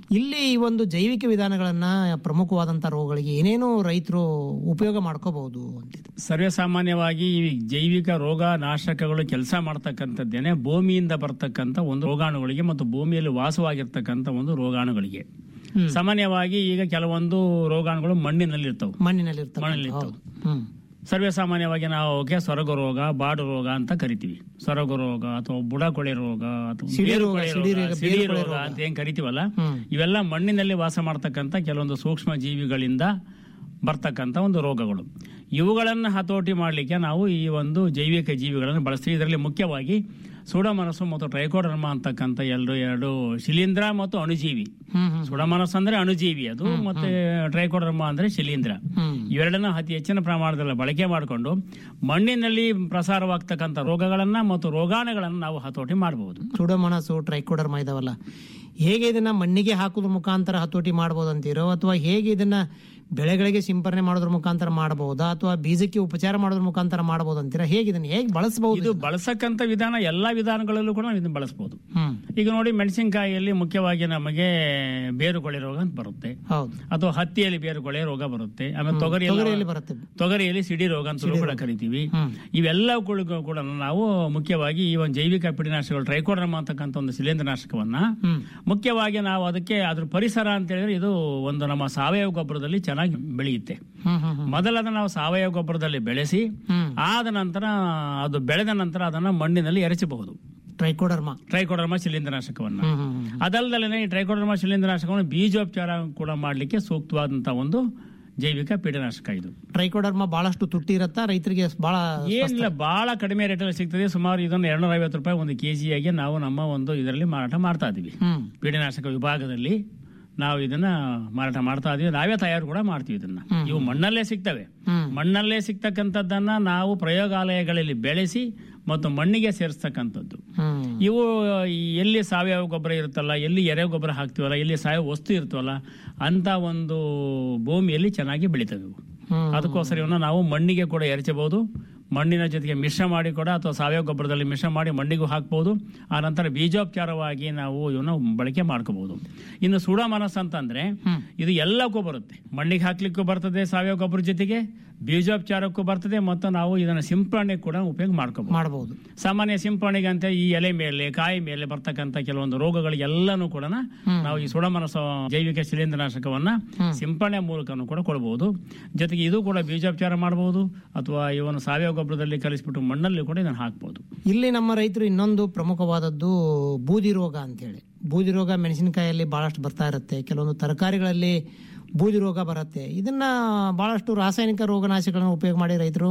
ಇಲ್ಲಿ ಈ ಒಂದು ಜೈವಿಕ ವಿಧಾನಗಳನ್ನ ಪ್ರಮುಖವಾದಂತ ರೋಗಗಳಿಗೆ ಏನೇನು ರೈತರು ಉಪಯೋಗ ಮಾಡ್ಕೋಬಹುದು ಅಂತಿದೆ ಸರ್ವೇ ಸಾಮಾನ್ಯವಾಗಿ ಈ ಜೈವಿಕ ರೋಗ ನಾಶಕಗಳು ಕೆಲಸ ಮಾಡ್ತಕ್ಕಂಥದ್ದೇನೆ ಭೂಮಿಯಿಂದ ಬರ್ತಕ್ಕಂಥ ಒಂದು ರೋಗಾಣುಗಳಿಗೆ ಮತ್ತು ಭೂಮಿಯಲ್ಲಿ ವಾಸವಾಗಿರ್ತಕ್ಕಂಥ ಒಂದು ರೋಗಾಣುಗಳಿಗೆ ಸಾಮಾನ್ಯವಾಗಿ ಈಗ ಕೆಲವೊಂದು ರೋಗಾಣುಗಳು ಮಣ್ಣಿನಲ್ಲಿ ಇರ್ತವೆ ಮಣ್ಣಿನಲ್ಲಿ ಮಣ್ಣಲ್ಲಿ ಇರ್ತವೆ ಇರ್ತವೆ ಹ್ಮ್ ಸರ್ವೇ ಸಾಮಾನ್ಯವಾಗಿ ನಾವು ಅವಕ್ಕೆ ಸೊರಗು ರೋಗ ಬಾಡು ರೋಗ ಅಂತ ಕರಿತೀವಿ ಸೊರಗು ರೋಗ ಅಥವಾ ಬುಡಕೊಳೆ ರೋಗ ಅಥವಾ ಸಿಡಿ ರೋಗ, ಬೇರುಕೊಳೆ ಸಿಡಿ ರೋಗ, ರೋಗ, ಸಿಡಿ ಬೇರುಕೊಳೆ ರೋಗ ರೋಗ. ಅಂತ ಏನ್ ಕರಿತೀವಲ್ಲ ಹ್ಮ್. ಇವೆಲ್ಲ ಮಣ್ಣಿನಲ್ಲಿ ವಾಸ ಮಾಡ್ತಕ್ಕಂಥ ಕೆಲವೊಂದು ಸೂಕ್ಷ್ಮ ಜೀವಿಗಳಿಂದ ಬರ್ತಕ್ಕಂಥ ಒಂದು ರೋಗಗಳು ಇವುಗಳನ್ನು ಹತೋಟಿ ಮಾಡಲಿಕ್ಕೆ ನಾವು ಈ ಒಂದು ಜೈವಿಕ ಜೀವಿಗಳನ್ನು ಬಳಸ್ತೀವಿ ಇದರಲ್ಲಿ ಮುಖ್ಯವಾಗಿ ಸುಡಮನಸ್ಸು ಮತ್ತು ಟ್ರೈಕೋಡರ್ಮ ಅಂತಕ್ಕಂಥ ಎರಡು ಎರಡು ಶಿಲೀಂಧ್ರ ಮತ್ತು ಅಣುಜೀವಿ ಸುಡಮನಸ್ಸು ಅಂದ್ರೆ ಅಣುಜೀವಿ ಅದು ಮತ್ತೆ ಟ್ರೈಕೋಡರ್ಮ ಅಂದ್ರೆ ಶಿಲೀಂಧ್ರ ಇವೆರಡನ್ನ ಅತಿ ಹೆಚ್ಚಿನ ಪ್ರಮಾಣದಲ್ಲಿ ಬಳಕೆ ಮಾಡಿಕೊಂಡು ಮಣ್ಣಿನಲ್ಲಿ ಪ್ರಸಾರವಾಗ್ತಕ್ಕಂಥ ರೋಗಗಳನ್ನ ಮತ್ತು ರೋಗಾಣುಗಳನ್ನು ನಾವು ಹತೋಟಿ ಮಾಡಬಹುದು ಸುಡಮನಸ್ಸು ಟ್ರೈಕೋಡರ್ಮ ಇದಾವಲ್ಲ ಹೇಗೆ ಇದನ್ನ ಮಣ್ಣಿಗೆ ಹಾಕೋದ್ರ ಮುಖಾಂತರ ಹತೋಟಿ ಮಾಡಬಹುದು ಅಂತೀರೋ ಅಥವಾ ಹೇಗೆ ಇದನ್ನ ಬೆಳೆಗಳಿಗೆ ಸಿಂಪರಣೆ ಮಾಡೋದ್ರ ಮುಖಾಂತರ ಮಾಡಬಹುದಾ ಅಥವಾ ಬೀಜಕ್ಕೆ ಉಪಚಾರ ಮಾಡೋದ್ರ ಮುಖಾಂತರ ಮಾಡಬಹುದು ಅಂತೀರಾ ಹೇಗೆ ಇದನ್ನ ಹೇಗೆ ಬಳಸಬಹುದು ಇದು ಬಳಸಕ್ಕಂತ ವಿಧಾನ ಎಲ್ಲಾ ವಿಧಾನಗಳಲ್ಲೂ ಕೂಡ ನಾವು ಇದನ್ನ ಬಳಸಬಹುದು ಹ್ಮ್ ಈಗ ನೋಡಿ ಮೆಣಸಿನಕಾಯಿಯಲ್ಲಿ ಮುಖ್ಯವಾಗಿ ನಮಗೆ ಬೇರುಕೊಳೆ ರೋಗ ಅಂತ ಬರುತ್ತೆ ಹೌದು ಅಥವಾ ಹತ್ತಿಯಲ್ಲಿ ಬೇರುಕೊಳೆ ರೋಗ ಬರುತ್ತೆ ಆಮೇಲೆ ತೊಗರಿ ತೊಗರಿಯಲ್ಲಿ ಬರುತ್ತೆ ತೊಗರಿಯಲ್ಲಿ ಸಿಡಿ ರೋಗ ಅಂತ ಕೂಡ ಕರಿತೀವಿ ಇವೆಲ್ಲವುಗಳಿಗೂ ಕೂಡ ನಾವು ಮುಖ್ಯವಾಗಿ ಈ ಒಂದು ಜೈವಿಕ ಪೀಡಿನಾಶಕಗಳು ಟ್ರೈಕೋಡ್ರಮ ಅಂತಕ್ಕಂಥ ಒಂದು ಶಿಲೀಂಧ್ರನಾಶಕವನ್ನ ಮುಖ್ಯವಾಗಿ ನಾವು ಅದಕ್ಕೆ ಅದ್ರ ಪರಿಸರ ಅಂತ ಹೇಳಿದ್ರೆ ಇದು ಒಂದು ನಮ್ಮ ಸಾವಯವ ಗೊಬ್ಬರದಲ್ಲಿ ಚೆನ್ನಾಗಿ ಬೆಳೆಯುತ್ತೆ ಹ್ಮ್ ಹ್ಮ್ ಹ್ಮ್ ಮೊದಲು ಅದನ್ನ ನಾವು ಸಾವಯವ ಗೊಬ್ಬರದಲ್ಲಿ ಬೆಳೆಸಿ ಆದ ನಂತರ ಅದು ಬೆಳೆದ ನಂತರ ಅದನ್ನ ಮಣ್ಣಿನಲ್ಲಿ ಎರಚಬಹುದು ಟ್ರೈಕೋಡರ್ಮ ಟ್ರೈಕೋಡರ್ಮ ಶಿಲೀಂಧ್ರನಾಶಕವನ್ನ ಹ್ಮ್ ಹ್ಮ್ ಹ್ಮ್ ಅದಲ್ಲದಲ್ಲೇ ಈ ಟ್ರೈಕೋಡರ್ಮ ಶಿಲೀಂಧ್ರನಾಶಕವನ್ನು ಬೀಜೋಪಚಾರ ಕೂಡ ಮಾಡಲಿಕ್ಕೆ ಸೂಕ್ತವಾದಂತಹ ಒಂದು ಜೈವಿಕ ಪೀಡನಾಶಕ ಇದು ಟ್ರೈಕೋಡರ್ಮ ಬಹಳಷ್ಟು ತುಟ್ಟಿ ಇರತ್ತಾ ರೈತರಿಗೆ ಬಹಳ ಏನಿಲ್ಲ ಬಹಳ ಕಡಿಮೆ ರೇಟಲ್ಲಿ ಸಿಗ್ತದೆ ಸುಮಾರು ಇದನ್ನು ಎರಡ್ನೂರ ಐವತ್ತು ರೂಪಾಯಿ ಒಂದು ಕೆಜಿಯಾಗಿ ನಾವು ನಮ್ಮ ಒಂದು ಇದರಲ್ಲಿ ಮಾರಾಟ ಮಾಡ್ತಾ ಇದೀವಿ ಹ್ಮ್ ಪೀಡನಾಶಕ ವಿಭಾಗದಲ್ಲಿ ನಾವು ಇದನ್ನ ಮಾರಾಟ ಮಾಡ್ತಾ ಇದೀವಿ ನಾವೇ ತಯಾರು ಕೂಡ ಮಾಡ್ತೀವಿ ಇದನ್ನ ಇವು ಮಣ್ಣಲ್ಲೇ ಸಿಗ್ತವೆ ಮಣ್ಣಲ್ಲೇ ಸಿಗ್ತಕ್ಕಂಥದ್ದನ್ನ ನಾವು ಪ್ರಯೋಗಾಲಯಗಳಲ್ಲಿ ಬೆಳೆಸಿ ಮತ್ತು ಮಣ್ಣಿಗೆ ಸೇರಿಸ್ತಕ್ಕಂಥದ್ದು ಹ್ಮ್ ಇವು ಈ ಎಲ್ಲಿ ಸಾವಯವ ಗೊಬ್ಬರ ಇರುತ್ತಲ್ಲ ಎಲ್ಲಿ ಎರೆ ಗೊಬ್ಬರ ಹಾಕ್ತಿವಲ್ಲ ಎಲ್ಲಿ ಸಾವಯವ ವಸ್ತು ಇರ್ತವಲ್ಲ ಅಂತ ಒಂದು ಭೂಮಿಯಲ್ಲಿ ಚೆನ್ನಾಗಿ ಬೆಳಿತವೆ ಇವು ಹ್ಮ್. ಅದಕ್ಕೋಸ್ಕರ ಇವನ್ನ ನಾವು ಮಣ್ಣಿಗೆ ಕೂಡ ಎರಚಬಹುದು ಮಣ್ಣಿನ ಜೊತೆಗೆ ಮಿಶ್ರ ಮಾಡಿ ಕೂಡ ಅಥವಾ ಸಾವಯವ ಗೊಬ್ಬರದಲ್ಲಿ ಮಿಶ್ರ ಮಾಡಿ ಮಣ್ಣಿಗೂ ಹಾಕ್ಬಹುದು ಆ ನಂತರ ಬೀಜೋಪಚಾರವಾಗಿ ನಾವು ಇವನ್ನ ಬಳಕೆ ಮಾಡ್ಕೋಬಹುದು ಇನ್ನು ಸುಡಮನಸ್ ಅಂತಂದ್ರೆ ಇದು ಎಲ್ಲಕ್ಕೂ ಬರುತ್ತೆ ಮಣ್ಣಿಗೆ ಹಾಕ್ಲಿಕ್ಕೂ ಬರ್ತದೆ ಸಾವಯವ ಗೊಬ್ಬರ ಜೊತೆಗೆ ಬೀಜೋಪಚಾರಕ್ಕೂ ಬರ್ತದೆ ಮತ್ತು ನಾವು ಇದನ್ನ ಸಿಂಪರಣೆ ಕೂಡ ಉಪಯೋಗ ಮಾಡ್ಕೋಬಹುದು ಮಾಡಬಹುದು ಸಾಮಾನ್ಯ ಸಿಂಪರಣೆಗೆ ಅಂತ ಈ ಎಲೆ ಮೇಲೆ ಕಾಯಿ ಮೇಲೆ ಬರ್ತಕ್ಕಂಥ ಕೆಲವೊಂದು ರೋಗಗಳಿಗೆಲ್ಲನೂ ಕೂಡ ನಾವು ಈ ಸುಡಮನಸ ಜೈವಿಕ ಶಿಲೀಂಧ್ರನಾಶಕವನ್ನ ಸಿಂಪರಣೆ ಮೂಲಕನೂ ಕೂಡ ಕೊಡಬಹುದು ಜೊತೆಗೆ ಇದು ಕೂಡ ಬೀಜೋಪಚಾರ ಮಾಡಬಹುದು ಅಥವಾ ಇವನು ಸಾವಯವ ಗೊಬ್ಬರದಲ್ಲಿ ಕಲಿಸ್ಬಿಟ್ಟು ಮಣ್ಣಲ್ಲಿ ಕೂಡ ಇದನ್ನು ಹಾಕ್ಬಹುದು ಇಲ್ಲಿ ನಮ್ಮ ರೈತರು ಇನ್ನೊಂದು ಪ್ರಮುಖವಾದದ್ದು ಬೂದಿ ರೋಗ ಅಂತೇಳಿ ಬೂದಿ ರೋಗ ಮೆಣಸಿನಕಾಯಲ್ಲಿ ಬಹಳಷ್ಟು ಬರ್ತಾ ಇರುತ್ತೆ ಕೆಲವೊಂದು ತರಕಾರಿಗಳಲ್ಲಿ ಬೂದಿ ರೋಗ ಬರುತ್ತೆ ಇದನ್ನ ಬಹಳಷ್ಟು ರಾಸಾಯನಿಕ ರೋಗನಾಶಕಗಳನ್ನು ಉಪಯೋಗ ಮಾಡಿ ರೈತರು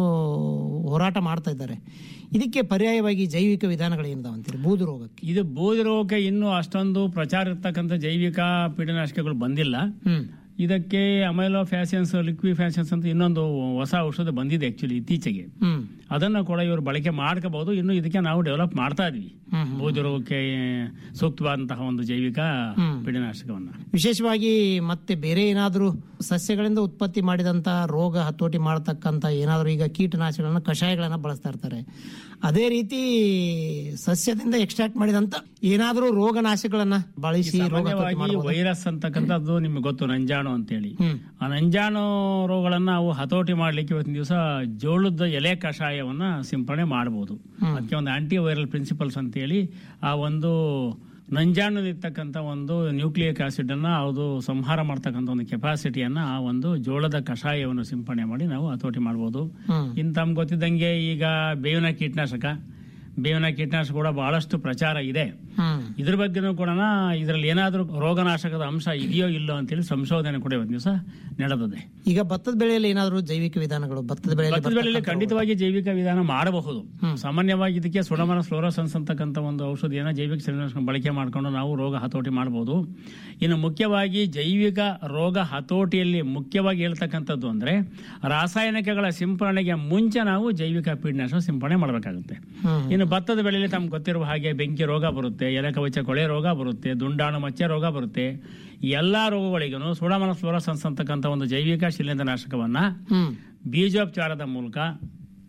ಹೋರಾಟ ಮಾಡ್ತಾ ಇದ್ದಾರೆ ಇದಕ್ಕೆ ಪರ್ಯಾಯವಾಗಿ ಜೈವಿಕ ವಿಧಾನಗಳು ಏನಿದಾವ ಅಂತೀರಿ ಬೂದಿ ರೋಗಕ್ಕೆ ಇದು ಬೂದಿ ರೋಗಕ್ಕೆ ಇನ್ನೂ ಅಷ್ಟೊಂದು ಪ್ರಚಾರ ಇರ್ತಕ್ಕಂಥ ಜೈವಿಕ ಪೀಡನಾಶಕಗಳು ಬಂದಿಲ್ಲ ಹ್ಮ್ ಇದಕ್ಕೆ ಅಮೈಲೋ ಫ್ಯಾಷನ್ಸ್ ಲಿಕ್ವಿ ಫ್ಯಾಷನ್ಸ್ ಅಂತ ಇನ್ನೊಂದು ಹೊಸ ಔಷಧ ಬಂದಿದೆ ಆಕ್ಚುಲಿ ಇತ್ತೀಚೆಗೆ ಹ್ಮ್ ಅದನ್ನ ಕೂಡ ಇವರು ಬಳಕೆ ಮಾಡ್ಕೋಬಹುದು ಇನ್ನು ಇದಕ್ಕೆ ನಾವು ಡೆವಲಪ್ ಮಾಡ್ತಾ ಇದೀವಿ ಹ್ಮ್, ಹ್ಮ್. ಬೂದಿ ರೋಗಕ್ಕೆ ಸೂಕ್ತವಾದಂತಹ ಒಂದು ಜೈವಿಕ ಹ್ಮ್. ಪೀಡನಾಶಕವನ್ನ ವಿಶೇಷವಾಗಿ ಮತ್ತೆ ಬೇರೆ ಏನಾದರೂ ಸಸ್ಯಗಳಿಂದ ಉತ್ಪತ್ತಿ ಮಾಡಿದಂತ ರೋಗ ಹತೋಟಿ ಮಾಡತಕ್ಕಂತ ಏನಾದರೂ ಈಗ ಕೀಟನಾಶಕಗಳನ್ನ ಕಷಾಯಗಳನ್ನ ಬಳಸ್ತಾ ಇರ್ತಾರೆ ಅದೇ ರೀತಿ ಸಸ್ಯದಿಂದ ಎಕ್ಸ್ಟ್ರಾಕ್ಟ್ ಮಾಡಿದಂತ ಏನಾದರೂ ರೋಗನಾಶಕಗಳನ್ನ ಬಳಸಿ ರೋಗ ಹತೋಟಿ ಸಾಮಾನ್ಯವಾಗಿ ಮಾಡಬಹುದು ವೈರಸ್ ಅಂತಕ್ಕಂಥದ್ದು ನಿಮ್ಗೆ ಗೊತ್ತು ನಂಜಾಣು ಅಂತೇಳಿ ಹ್ಮ್ ಆ ನಂಜಾಣು ರೋಗಗಳನ್ನ ನಾವು ಹತೋಟಿ ಮಾಡ್ಲಿಕ್ಕೆ ಇವತ್ತಿನ ದಿವಸ ಜೋಳದ ಎಲೆ ಕಷಾಯವನ್ನ ಸಿಂಪರಣೆ ಮಾಡಬಹುದು ಅದಕ್ಕೆ ಒಂದು ಆಂಟಿ ವೈರಲ್ ಪ್ರಿನ್ಸಿಪಲ್ಸ್ ಅಂತೇಳಿ ಆ ಒಂದು ನಂಜಾಣು ಇರ್ತಕ್ಕಂಥ ಒಂದು ನ್ಯೂಕ್ಲಿಯಿಕ್ ಆಸಿಡ್ ಅನ್ನ ಅದು ಸಂಹಾರ ಮಾಡ್ತಕ್ಕಂಥ ಒಂದು ಕೆಪಾಸಿಟಿಯನ್ನ ಆ ಒಂದು ಜೋಳದ ಕಷಾಯವನ್ನು ಸಿಂಪರಣೆ ಮಾಡಿ ನಾವು ಹತೋಟಿ ಮಾಡಬಹುದು ಹ್ಮ್. ಇನ್ನು ತಮ್ಗೆ ಗೊತ್ತಿದ್ದಂಗೆ ಈಗ ಬೇವಿನ ಕೀಟನಾಶಕ ಬೇವಿನ ಕೀಟನಾಶಕ ಕೂಡ ಬಹಳಷ್ಟು ಪ್ರಚಾರ ಇದೆ ಹ್ಮ್ ಇದ್ರ ಬಗ್ಗೆನೂ ಕೂಡ ಇದರಲ್ಲಿ ಏನಾದರೂ ರೋಗನಾಶಕದ ಅಂಶ ಇದೆಯೋ ಇಲ್ಲೋ ಅಂತೇಳಿ ಸಂಶೋಧನೆ ಕೂಡ ಇವತ್ತು ದಿವಸ ನಡೆದಿದೆ ಈಗ ಭತ್ತದ ಬೆಳೆಯಲ್ಲಿ ಏನಾದರೂ ಜೈವಿಕ ವಿಧಾನಗಳು ಭತ್ತದ ಬೆಳೆಯಲ್ಲಿ ಭತ್ತದ ಬೆಳೆಯಲ್ಲಿ ಬರ್ತಕ್ಕಂಥ ಖಂಡಿತವಾಗಿ ಜೈವಿಕ ವಿಧಾನ ಮಾಡಬಹುದು ಸಾಮಾನ್ಯವಾಗಿ ಇದಕ್ಕೆ ಸುಡಮನ ಫ್ಲೋರೋಸನ್ಸ್ ಅಂತಕ್ಕಂಥ ಒಂದು ಔಷಧಿಯನ್ನ ಜೈವಿಕ ಶಿಲೀಂಧ್ರನಾಶಕ ಬಳಕೆ ಮಾಡಿಕೊಂಡು ನಾವು ರೋಗ ಹತೋಟಿ ಮಾಡಬಹುದು ಇನ್ನು ಮುಖ್ಯವಾಗಿ ಜೈವಿಕ ರೋಗ ಹತೋಟಿಯಲ್ಲಿ ಮುಖ್ಯವಾಗಿ ಹೇಳ್ತಕ್ಕಂಥದ್ದು ಅಂದ್ರೆ ರಾಸಾಯನಿಕಗಳ ಸಿಂಪರಣೆಗೆ ಮುಂಚೆ ನಾವು ಜೈವಿಕ ಪೀಡನಾಶಕ ಸಿಂಪರಣೆ ಮಾಡಬೇಕಾಗುತ್ತೆ ಹ್ಮ್. ಇನ್ನು ಭತ್ತದ ಬೆಳೆಯಲ್ಲಿ ತಮ್ಗೆ ಗೊತ್ತಿರುವ ಹಾಗೆ ಬೆಂಕಿ ರೋಗ ಬರುತ್ತೆ ಎಲೆ ಕವಚ ಕೊಳೆ ರೋಗ ಬರುತ್ತೆ ದುಂಡಾಣು ಮಚ್ಚೆ ರೋಗ ಬರುತ್ತೆ ಈ ಎಲ್ಲಾ ರೋಗಗಳಿಗೂ ಸುಡಮನ ಫ್ಲೋರಸನ್ಸ್ ಅಂತಕ್ಕಂಥ ಒಂದು ಜೈವಿಕ ಶಿಲೀಂಧ್ರನಾಶಕವನ್ನ ಹ್ಮ್ ಬೀಜೋಪಚಾರದ ಮೂಲಕ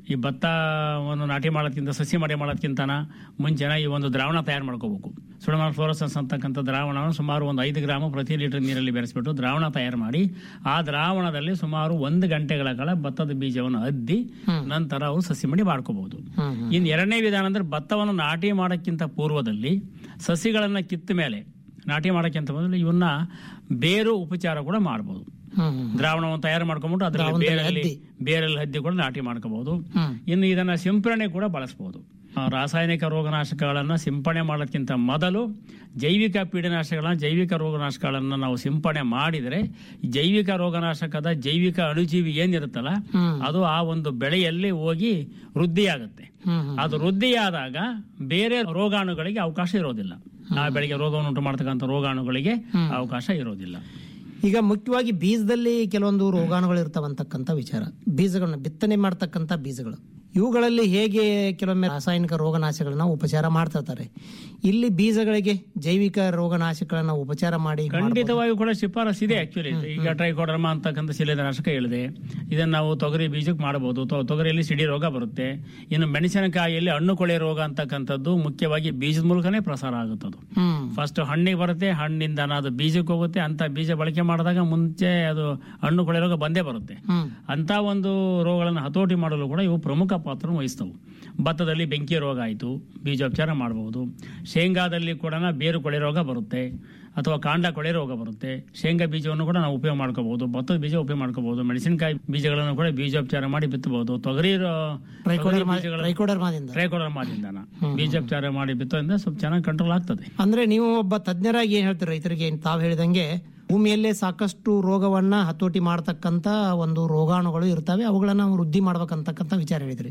ಈ ಭತ್ತವನ್ನು ನಾಟಿ ಮಾಡೋದಕ್ಕಿಂತ ಸಸಿ ಮಾಡಿ ಮಾಡೋದಕ್ಕಿಂತನ ಮುಂಚೆನ ಈ ಒಂದು ದ್ರಾವಣ ತಯಾರು ಮಾಡ್ಕೋಬೇಕು ಸುಡಮಾನ ಫ್ಲೋರಸನ್ಸ್ ಅಂತಕ್ಕಂಥ ದ್ರಾವಣವನ್ನು ಸುಮಾರು ಒಂದು ಐದು ಗ್ರಾಮ ಪ್ರತಿ ಲೀಟರ್ ನೀರಲ್ಲಿ ಬೆರೆಸ್ಬಿಟ್ಟು ದ್ರಾವಣ ತಯಾರು ಮಾಡಿ ಆ ದ್ರಾವಣದಲ್ಲಿ ಸುಮಾರು ಒಂದು ಗಂಟೆಗಳ ಕಾಲ ಭತ್ತದ ಬೀಜವನ್ನು ಅದ್ದಿ ನಂತರ ಅವರು ಸಸಿ ಮಡಿ ಮಾಡ್ಕೋಬಹುದು ಇನ್ನು ಎರಡನೇ ವಿಧಾನ ಅಂದ್ರೆ ಭತ್ತವನ್ನು ನಾಟಿ ಮಾಡೋಕ್ಕಿಂತ ಪೂರ್ವದಲ್ಲಿ ಸಸಿಗಳನ್ನ ಕಿತ್ತ ಮೇಲೆ ನಾಟಿ ಮಾಡೋಕ್ಕಿಂತ ಮೊದಲು ಇವನ್ನ ಬೇರು ಉಪಚಾರ ಕೂಡ ಮಾಡಬಹುದು ದ್ರಾವಣವನ್ನು ತಯಾರು ಮಾಡ್ಕೊಂಡ್ಬಿಟ್ಟು ಅದರಲ್ಲಿ ದ್ರಾವಣದಲ್ಲಿ ಬೇರಲ್ಲಿ ಅದ್ದಿ. ಬೇರಲ್ಲಿ ಹದ್ದಿ ಕೂಡ ನಾಟಿ ಮಾಡ್ಕೋಬಹುದು ಇನ್ನು ಇದನ್ನ ಸಿಂಪರಣೆ ಕೂಡ ಬಳಸಬಹುದು ಆ, ರಾಸಾಯನಿಕ ರೋಗನಾಶಕಗಳನ್ನ ಸಿಂಪರಣೆ ಮಾಡೋದಕ್ಕಿಂತ ಮೊದಲು ಜೈವಿಕ ಪೀಡನಾಶಕಗಳನ್ನ ಜೈವಿಕ ರೋಗನಾಶಕಗಳನ್ನ ನಾವು ಸಿಂಪರಣೆ ಮಾಡಿದರೆ ಜೈವಿಕ ರೋಗನಾಶಕದ ಜೈವಿಕ ಅಣುಜೀವಿ ಏನಿರುತ್ತಲ್ಲ ಅದು ಆ ಒಂದು ಬೆಳೆಯಲ್ಲಿ ಹೋಗಿ ವೃದ್ಧಿಯಾಗುತ್ತೆ ಅದು ವೃದ್ಧಿಯಾದಾಗ ಬೇರೆ ರೋಗಾಣುಗಳಿಗೆ ಅವಕಾಶ ಇರೋದಿಲ್ಲ ಆ ಬೆಳೆಗೆ ರೋಗವನ್ನು ಉಂಟು ಮಾಡ್ತಕ್ಕಂಥ ರೋಗಾಣುಗಳಿಗೆ ಅವಕಾಶ ಇರೋದಿಲ್ಲ ಈಗ ಮುಖ್ಯವಾಗಿ ಬೀಜದಲ್ಲಿ ಕೆಲವೊಂದು ರೋಗಾಣುಗಳು ಇರ್ತಾವಂತಕ್ಕಂಥ ವಿಚಾರ ಬೀಜಗಳನ್ನ ಬಿತ್ತನೆ ಮಾಡ್ತಕ್ಕಂಥ ಬೀಜಗಳು ಇವುಗಳಲ್ಲಿ ಹೇಗೆ ಕೆಲವೊಮ್ಮೆ ರಾಸಾಯನಿಕ ರೋಗನಾಶಗಳನ್ನ ಉಪಚಾರ ಮಾಡ್ತಿರ್ತಾರೆ ಇಲ್ಲಿ ಬೀಜಗಳಿಗೆ ಜೈವಿಕ ರೋಗನಾಶಕಗಳನ್ನ ಉಪಚಾರ ಮಾಡಿ ಖಂಡಿತವಾಗಿ ಕೂಡ ಶಿಫಾರಸ್ ಇದೆ ಆಕ್ಚುಲಿ ಈಗ ಟ್ರೈಕೋಡರ್ಮಾ ಅಂತಕ್ಕಂಥ ಶಿಲೆನಾಶಕ ಹೇಳಿದೆ ಇದನ್ನ ನಾವು ತೊಗರಿ ಬೀಜಕ್ಕೆ ಮಾಡಬಹುದು ತೊ- ತೊಗರಿಯಲ್ಲಿ ಸಿಡಿ ರೋಗ ಬರುತ್ತೆ ಇನ್ನು ಮೆಣಸಿನಕಾಯಿಯಲ್ಲಿ ಹಣ್ಣು ಕೊಳೆ ರೋಗ ಅಂತಕ್ಕಂಥದ್ದು ಮುಖ್ಯವಾಗಿ ಬೀಜದ ಮೂಲಕನೇ ಪ್ರಸಾರ ಆಗುತ್ತದು ಫಸ್ಟ್ ಹಣ್ಣಿಗೆ ಬರುತ್ತೆ ಹಣ್ಣಿಂದ ಅದು ಬೀಜಕ್ಕೆ ಹೋಗುತ್ತೆ ಅಂತ ಬೀಜ ಬಳಕೆ ಮಾಡಿದಾಗ ಮುಂಚೆ ಅದು ಹಣ್ಣು ಕೊಳೆ ರೋಗ ಬಂದೇ ಬರುತ್ತೆ ಅಂತ ಒಂದು ರೋಗಗಳನ್ನು ಹತೋಟಿ ಮಾಡಲು ಕೂಡ ಇವು ಪ್ರಮುಖ ಪಾತ್ರ ವಹಿಸ್ತವು ಭತ್ತದಲ್ಲಿ ಬೆಂಕಿ ರೋಗ ಆಯಿತು ಬೀಜೋಪಚಾರ ಮಾಡಬಹುದು ಶೇಂಗಾದಲ್ಲಿ ಕೂಡ ಬೇರು ಕೊಳೆ ರೋಗ ಬರುತ್ತೆ ಅಥವಾ ಕಾಂಡ ಕೊಳೆ ರೋಗ ಬರುತ್ತೆ ಶೇಂಗಾ ಬೀಜವನ್ನು ಕೂಡ ನಾವು ಉಪಯೋಗ ಮಾಡ್ಕೋಬಹುದು ಭತ್ತದ ಬೀಜ ಉಪಯೋಗ ಮಾಡ್ಕೋಬಹುದು ಮೆಣಸಿನಕಾಯಿ ಬೀಜಗಳನ್ನು ಕೂಡ ಬೀಜೋಪಚಾರ ಮಾಡಿ ಬಿತ್ತಬಹುದು ತೊಗರಿ ರೋ- ತೊಗರಿ ಬೀಜಗಳ- ಟ್ರೈಕೋಡರ್ಮಾದಿಂದ ಟ್ರೈಕೋಡರ್ಮಾದಿಂದನ ಬೀಜೋಪಚಾರ ಮಾಡಿ ಬಿತ್ತೋದ್ರಿಂದ ಸ್ವಲ್ಪ ಚೆನ್ನಾಗಿ ಕಂಟ್ರೋಲ್ ಆಗ್ತದೆ ಅಂದ್ರೆ ನೀವು ಒಬ್ಬ ತಜ್ಞರಾಗಿ ಏನ್ ಹೇಳ್ತೀರಿ ರೈತರಿಗೆ ತಾವು ಹೇಳಿದಂಗೆ ಭೂಮಿಯಲ್ಲೇ ಸಾಕಷ್ಟು ರೋಗವನ್ನ ಹತೋಟಿ ಮಾಡತಕ್ಕಂತ ಒಂದು ರೋಗಾಣುಗಳು ಇರ್ತವೆ ಅವುಗಳನ್ನ ನಾವು ವೃದ್ಧಿ ಮಾಡ್ಬೇಕಂತಕ್ಕಂಥ ವಿಚಾರ ಹೇಳಿದ್ರಿ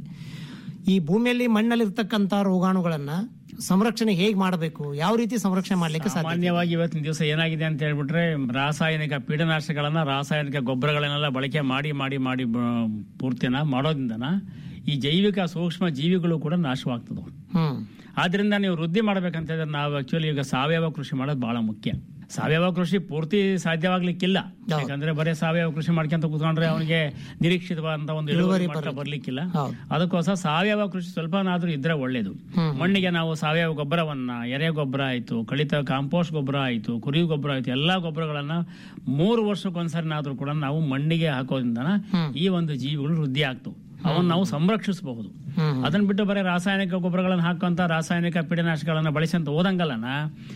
ಈ ಭೂಮಿಯಲ್ಲಿ ಮಣ್ಣಲ್ಲಿ ಇರ್ತಕ್ಕಂತ ರೋಗಾಣುಗಳನ್ನ ಸಂರಕ್ಷಣೆ ಹೇಗೆ ಮಾಡಬೇಕು ಯಾವ ರೀತಿ ಸಂರಕ್ಷಣೆ ಮಾಡ್ಲಿಕ್ಕೆ ಸಾಧ್ಯ ಸಾಮಾನ್ಯವಾಗಿ ಇವತ್ತಿನ ದಿವಸ ಏನಾಗಿದೆ ಅಂತ ಹೇಳ್ಬಿಟ್ರೆ ರಾಸಾಯನಿಕ ಪೀಡನಾಶಕಗಳನ್ನ ರಾಸಾಯನಿಕ ಗೊಬ್ಬರಗಳನ್ನೆಲ್ಲ ಬಳಕೆ ಮಾಡಿ ಮಾಡಿ ಮಾಡಿ ಬ- ಪೂರ್ತಿನ ಮಾಡೋದ್ರಿಂದನ ಈ ಜೈವಿಕ ಸೂಕ್ಷ್ಮ ಜೀವಿಗಳು ಕೂಡ ನಾಶವಾಗ್ತದೆ ಹ್ಮ್ ಆದ್ರಿಂದ ನೀವು ವೃದ್ಧಿ ಮಾಡ್ಬೇಕಂತ ಹೇಳಿದ್ರೆ ನಾವು ಆಕ್ಚುಲಿ ಈಗ ಸಾವಯವ ಕೃಷಿ ಮಾಡೋದು ಬಹಳ ಮುಖ್ಯ ಸಾವಯವ ಕೃಷಿ ಪೂರ್ತಿ ಸಾಧ್ಯವಾಗ್ಲಿಕ್ಕಿಲ್ಲ ಯಾಕಂದ್ರೆ ಬರೀ ಸಾವಯವ ಕೃಷಿ ಮಾಡ್ಕೊಂತ ಕೂತ್ಕೊಂಡ್ರೆ ಅವನಿಗೆ ನಿರೀಕ್ಷಿತವಾದಂತ ಒಂದು ಇಳುವರಿ ಮಟ್ಟ ಬರ್ಲಿಕ್ಕಿಲ್ಲ ಅದಕ್ಕೋಸ್ಕರ ಸಾವಯವ ಕೃಷಿ ಸ್ವಲ್ಪನಾದ್ರೂ ಇದ್ರೆ ಒಳ್ಳೇದು ಮಣ್ಣಿಗೆ ನಾವು ಸಾವಯವ ಗೊಬ್ಬರವನ್ನ ಎರೆ ಗೊಬ್ಬರ ಆಯ್ತು ಕಳಿತ ಕಾಂಪೋಸ್ಟ್ ಗೊಬ್ಬರ ಆಯ್ತು ಕುರಿ ಗೊಬ್ಬರ ಆಯ್ತು ಎಲ್ಲಾ ಗೊಬ್ಬರಗಳನ್ನ ಮೂರು ವರ್ಷಕ್ಕೊಂದ್ಸರಿನಾದ್ರೂ ಕೂಡ ನಾವು ಮಣ್ಣಿಗೆ ಹಾಕೋದ್ರಿಂದ ಈ ಒಂದು ಜೀವಿಗಳು ವೃದ್ಧಿ ಆಗ್ತವೆ ಅವನ್ನ ನಾವು ಸಂರಕ್ಷಿಸಬಹುದು ಅದನ್ನ ಬಿಟ್ಟು ಬರೀ ರಾಸಾಯನಿಕ ಗೊಬ್ಬರಗಳನ್ನು ಹಾಕುವಂತ ರಾಸಾಯನಿಕ ಪೀಡನಾಶಕಗಳನ್ನ ಬಳಸಂತ ಹೋದಂಗಲ್ಲನ